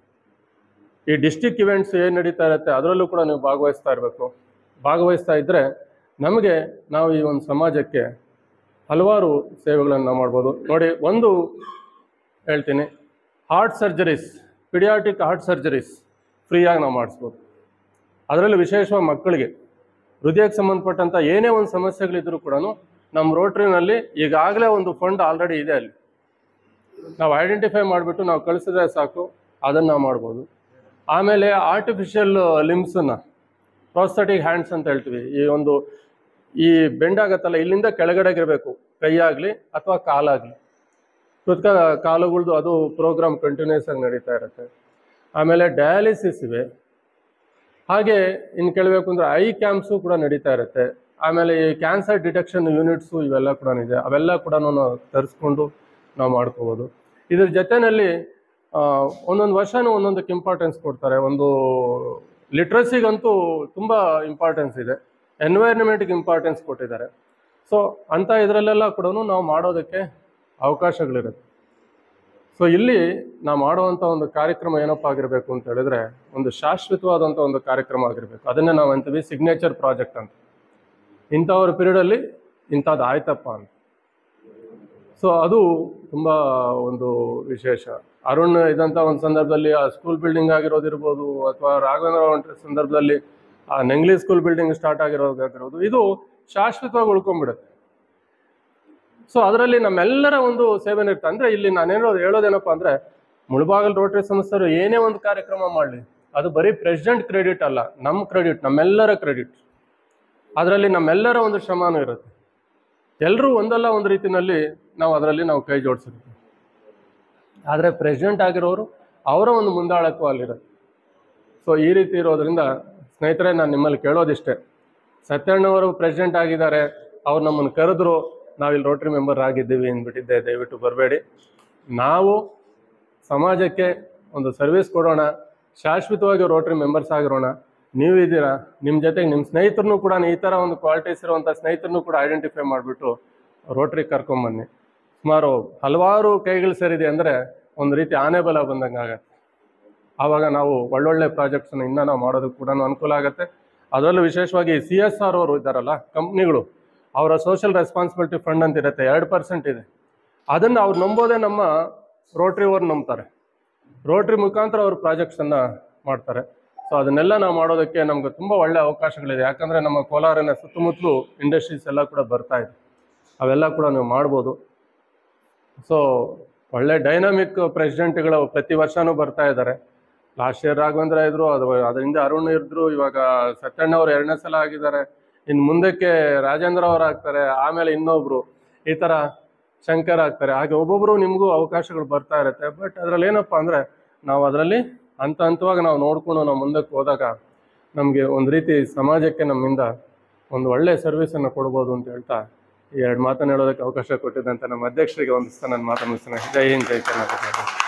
ಈ ಡಿಸ್ಟಿಕ್ ಇವೆಂಟ್ಸ್ ಏನು ನಡೀತಾ ಇರುತ್ತೆ ಅದರಲ್ಲೂ ಕೂಡ ನೀವು ಭಾಗವಹಿಸ್ತಾ ಇರಬೇಕು ಭಾಗವಹಿಸ್ತಾ ಇದ್ದರೆ ನಮಗೆ ನಾವು ಈ ಒಂದು ಸಮಾಜಕ್ಕೆ ಹಲವಾರು ಸೇವೆಗಳನ್ನು ನಾವು ಮಾಡ್ಬೋದು ನೋಡಿ ಒಂದು ಹೇಳ್ತೀನಿ heart surgeries paediatric heart surgeries ಫ್ರೀಯಾಗಿ ನಾವು ಮಾಡಿಸ್ಬೋದು ಅದರಲ್ಲೂ ವಿಶೇಷವಾಗಿ ಮಕ್ಕಳಿಗೆ ಹೃದಯಕ್ಕೆ ಸಂಬಂಧಪಟ್ಟಂಥ ಏನೇ ಒಂದು ಸಮಸ್ಯೆಗಳಿದ್ರೂ ಕೂಡ ನಮ್ಮ ರೋಟ್ರಿನಲ್ಲಿ ಈಗಾಗಲೇ ಒಂದು ಫಂಡ್ ಆಲ್ರೆಡಿ ಇದೆ ಅಲ್ಲಿ ನಾವು ಐಡೆಂಟಿಫೈ ಮಾಡಿಬಿಟ್ಟು ನಾವು ಕಳಿಸಿದ್ರೆ ಸಾಕು ಅದನ್ನು ನಾವು ಮಾಡ್ಬೋದು ಆಮೇಲೆ ಆರ್ಟಿಫಿಷಿಯಲ್ ಲಿಮ್ಸನ್ನು ಪ್ರಾಸ್ಥೆಟಿಕ್ ಹ್ಯಾಂಡ್ಸ್ ಅಂತ ಹೇಳ್ತೀವಿ ಈ ಒಂದು ಈ ಬೆಂಡಾಗತ್ತಲ್ಲ ಇಲ್ಲಿಂದ ಕೆಳಗಡೆಗಿರಬೇಕು ಕೈಯಾಗಲಿ ಅಥವಾ ಕಾಲಾಗಲಿ ಕೃತಕ ಕಾಲುಗಳ್ದು ಅದು ಪ್ರೋಗ್ರಾಮ್ ಕಂಟಿನ್ಯೂಸ್ ಆಗಿ ನಡೀತಾ ಇರುತ್ತೆ ಆಮೇಲೆ ಡಯಾಲಿಸಿಸ್ ಇವೆ ಹಾಗೆ ಇನ್ನು ಕೇಳಬೇಕು ಅಂದರೆ ಐ ಕ್ಯಾಂಪ್ಸು ಕೂಡ ನಡೀತಾ ಇರುತ್ತೆ ಆಮೇಲೆ ಈ ಕ್ಯಾನ್ಸರ್ ಡಿಟೆಕ್ಷನ್ ಯೂನಿಟ್ಸು ಇವೆಲ್ಲ ಕೂಡ ಇದೆ ಅವೆಲ್ಲ ಕೂಡ ನಾವು ತರಿಸ್ಕೊಂಡು ನಾವು ಮಾಡ್ಕೋಬೋದು ಇದ್ರ ಜೊತೆಯಲ್ಲಿ ಒಂದೊಂದು ವರ್ಷನೂ ಒಂದೊಂದಕ್ಕೆ ಇಂಪಾರ್ಟೆನ್ಸ್ ಕೊಡ್ತಾರೆ ಒಂದು ಲಿಟ್ರಸಿಗಂತೂ ತುಂಬ ಇಂಪಾರ್ಟೆನ್ಸ್ ಇದೆ ಎನ್ವೈರ್ನ್ಮೆಂಟ್ಗೆ ಇಂಪಾರ್ಟೆನ್ಸ್ ಕೊಟ್ಟಿದ್ದಾರೆ ಸೊ ಅಂಥ ಇದರಲ್ಲೆಲ್ಲ ಕೂಡ ನಾವು ಮಾಡೋದಕ್ಕೆ ಅವಕಾಶಗಳಿರುತ್ತೆ ಸೊ ಇಲ್ಲಿ ನಾವು ಮಾಡುವಂಥ ಒಂದು ಕಾರ್ಯಕ್ರಮ ಏನಪ್ಪ ಆಗಿರಬೇಕು ಅಂತ ಹೇಳಿದ್ರೆ ಒಂದು ಶಾಶ್ವತವಾದಂಥ ಒಂದು ಕಾರ್ಯಕ್ರಮ ಆಗಿರಬೇಕು ಅದನ್ನೇ ನಾವು ಅಂತೀವಿ ಸಿಗ್ನೇಚರ್ ಪ್ರಾಜೆಕ್ಟ್ ಅಂತ ಇಂಥವ್ರ ಪೀರಿಯಡಲ್ಲಿ ಇಂಥದ್ದು ಆಯ್ತಪ್ಪ ಅಂತ ಸೊ ಅದು ತುಂಬ ಒಂದು ವಿಶೇಷ ಅರುಣ್ ಇದಂಥ ಒಂದು ಸಂದರ್ಭದಲ್ಲಿ ಆ ಸ್ಕೂಲ್ ಬಿಲ್ಡಿಂಗ್ ಆಗಿರೋದಿರ್ಬೋದು ಅಥವಾ ರಾಘವೇಂದ್ರ ಹೊಂಟ ಸಂದರ್ಭದಲ್ಲಿ ಆ ನೆಂಗ್ಲಿ ಸ್ಕೂಲ್ ಬಿಲ್ಡಿಂಗ್ ಸ್ಟಾರ್ಟ್ ಆಗಿರೋದಾಗಿರೋದು ಇದು ಶಾಶ್ವತವಾಗಿ ಉಳ್ಕೊಂಡ್ಬಿಡುತ್ತೆ ಸೊ ಅದರಲ್ಲಿ ನಮ್ಮೆಲ್ಲರ ಒಂದು ಸೇವೆನೇ ಇರುತ್ತೆ ಅಂದರೆ ಇಲ್ಲಿ ನಾನೇನೋ ಹೇಳೋದೇನಪ್ಪ ಅಂದರೆ ಮುಳಬಾಗಲ್ ರೋಟರಿ ಸಂಸ್ಥೆಯವರು ಏನೇ ಒಂದು ಕಾರ್ಯಕ್ರಮ ಮಾಡಲಿ ಅದು ಬರೀ ಪ್ರೆಸಿಡೆಂಟ್ ಕ್ರೆಡಿಟ್ ಅಲ್ಲ ನಮ್ಮ ಕ್ರೆಡಿಟ್ ನಮ್ಮೆಲ್ಲರ ಕ್ರೆಡಿಟ್ ಅದರಲ್ಲಿ ನಮ್ಮೆಲ್ಲರ ಒಂದು ಶ್ರಮನೂ ಇರುತ್ತೆ ಎಲ್ಲರೂ ಒಂದಲ್ಲ ಒಂದು ರೀತಿಯಲ್ಲಿ ನಾವು ಅದರಲ್ಲಿ ನಾವು ಕೈ ಜೋಡಿಸಿರ್ತೀವಿ ಆದರೆ ಪ್ರೆಸಿಡೆಂಟ್ ಆಗಿರೋರು ಅವರ ಒಂದು ಮುಂದಾಳತ್ವ ಅಲ್ಲಿರುತ್ತೆ ಸೊ ಈ ರೀತಿ ಇರೋದ್ರಿಂದ ಸ್ನೇಹಿತರೆ ನಾನು ನಿಮ್ಮಲ್ಲಿ ಕೇಳೋದಿಷ್ಟೇ ಸತ್ಯಣ್ಣವರು ಪ್ರೆಸಿಡೆಂಟ್ ಆಗಿದ್ದಾರೆ ಅವ್ರು ನಮ್ಮನ್ನು ಕರೆದ್ರು ನಾವಿಲ್ಲಿ ರೋಟ್ರಿ ಮೆಂಬರ್ ಆಗಿದ್ದೀವಿ ಅಂದ್ಬಿಟ್ಟಿದ್ದೆ ದಯವಿಟ್ಟು ಬರಬೇಡಿ ನಾವು ಸಮಾಜಕ್ಕೆ ಒಂದು ಸರ್ವಿಸ್ ಕೊಡೋಣ ಶಾಶ್ವತವಾಗಿ ರೋಟ್ರಿ ಮೆಂಬರ್ಸ್ ಆಗಿರೋಣ ನೀವು ಇದ್ದೀರಾ ನಿಮ್ಮ ಜೊತೆಗೆ ನಿಮ್ಮ ಸ್ನೇಹಿತರನ್ನು ಕೂಡ ಈ ಥರ ಒಂದು ಕ್ವಾಲಿಟೀಸ್ ಇರುವಂಥ ಸ್ನೇಹಿತರನ್ನು ಕೂಡ ಐಡೆಂಟಿಫೈ ಮಾಡಿಬಿಟ್ಟು ರೋಟ್ರಿ ಕರ್ಕೊಂಬನ್ನಿ ಸುಮಾರು ಹಲವಾರು ಕೈಗಳು ಸೇರಿದೆ ಅಂದರೆ ಒಂದು ರೀತಿ ಆನೆ ಬಲ ಬಂದಂಗೆ ಆಗತ್ತೆ ಆವಾಗ ನಾವು ಒಳ್ಳೊಳ್ಳೆ ಪ್ರಾಜೆಕ್ಟ್ಸನ್ನು ಇನ್ನೂ ನಾವು ಮಾಡೋದಕ್ಕೆ ಕೂಡ ಅನುಕೂಲ ಆಗುತ್ತೆ ಅದರಲ್ಲೂ ವಿಶೇಷವಾಗಿ ಸಿ ಎಸ್ ಆರ್ ಅವರು ಇದ್ದಾರಲ್ಲ ಕಂಪ್ನಿಗಳು ಅವರ ಸೋಷಿಯಲ್ ರೆಸ್ಪಾನ್ಸಿಬಿಲಿಟಿ ಫಂಡ್ ಅಂತ ಇರುತ್ತೆ ಎರಡು ಪರ್ಸೆಂಟ್ ಇದೆ ಅದನ್ನು ಅವ್ರು ನಂಬೋದೇ ನಮ್ಮ ರೋಟ್ರಿ ಅವ್ರು ನಂಬ್ತಾರೆ ರೋಟ್ರಿ ಮುಖಾಂತರ ಅವರು ಪ್ರಾಜೆಕ್ಟ್ಸನ್ನು ಮಾಡ್ತಾರೆ ಸೊ ಅದನ್ನೆಲ್ಲ ನಾವು ಮಾಡೋದಕ್ಕೆ ನಮ್ಗೆ ತುಂಬ ಒಳ್ಳೆ ಅವಕಾಶಗಳಿದೆ ಯಾಕಂದರೆ ನಮ್ಮ ಕೋಲಾರಿನ ಸುತ್ತಮುತ್ತಲು ಇಂಡಸ್ಟ್ರೀಸ್ ಎಲ್ಲ ಕೂಡ ಬರ್ತಾ ಇದೆ ಅವೆಲ್ಲ ಕೂಡ ನೀವು ಮಾಡ್ಬೋದು ಸೊ ಒಳ್ಳೆ ಡೈನಾಮಿಕ್ ಪ್ರೆಸಿಡೆಂಟ್ಗಳು ಪ್ರತಿ ವರ್ಷನೂ ಬರ್ತಾ ಇದ್ದಾರೆ ಲಾಸ್ಟ್ ಇಯರ್ ರಾಘವೇಂದ್ರ ಇದ್ರು ಅದು ಅದರಿಂದ ಅರುಣ್ ಇದ್ರು ಇವಾಗ ಸತ್ಯಣ್ಣ ಅವರು ಎರಡನೇ ಸಲ ಆಗಿದ್ದಾರೆ ಇನ್ನು ಮುಂದಕ್ಕೆ ರಾಜೇಂದ್ರ ಅವರು ಆಗ್ತಾರೆ ಆಮೇಲೆ ಇನ್ನೊಬ್ರು ಈ ಥರ ಶಂಕರ್ ಆಗ್ತಾರೆ ಹಾಗೆ ಒಬ್ಬೊಬ್ಬರು ನಿಮಗೂ ಅವಕಾಶಗಳು ಬರ್ತಾ ಇರುತ್ತೆ ಬಟ್ ಅದರಲ್ಲಿ ಏನಪ್ಪ ಅಂದರೆ ನಾವು ಅದರಲ್ಲಿ ಹಂತ ಹಂತವಾಗಿ ನಾವು ನೋಡ್ಕೊಂಡು ನಾವು ಮುಂದಕ್ಕೆ ಹೋದಾಗ ನಮಗೆ ಒಂದು ರೀತಿ ಸಮಾಜಕ್ಕೆ ನಮ್ಮಿಂದ ಒಂದು ಒಳ್ಳೆ ಸರ್ವಿಸನ್ನು ಕೊಡ್ಬೋದು ಅಂತ ಹೇಳ್ತಾ ಈ ಎರಡು ಮಾತನ್ನು ಹೇಳೋದಕ್ಕೆ ಅವಕಾಶ ಕೊಟ್ಟಿದ್ದಂತೆ ನಮ್ಮ ಅಧ್ಯಕ್ಷರಿಗೆ ಒಂದು ನನ್ನ ಮಾತನ್ನು ಮುಗಿಸ್ತೇನೆ ಜೈ ಹಿಂದ್ ಜೈ ಕರ್ನಾಟಕ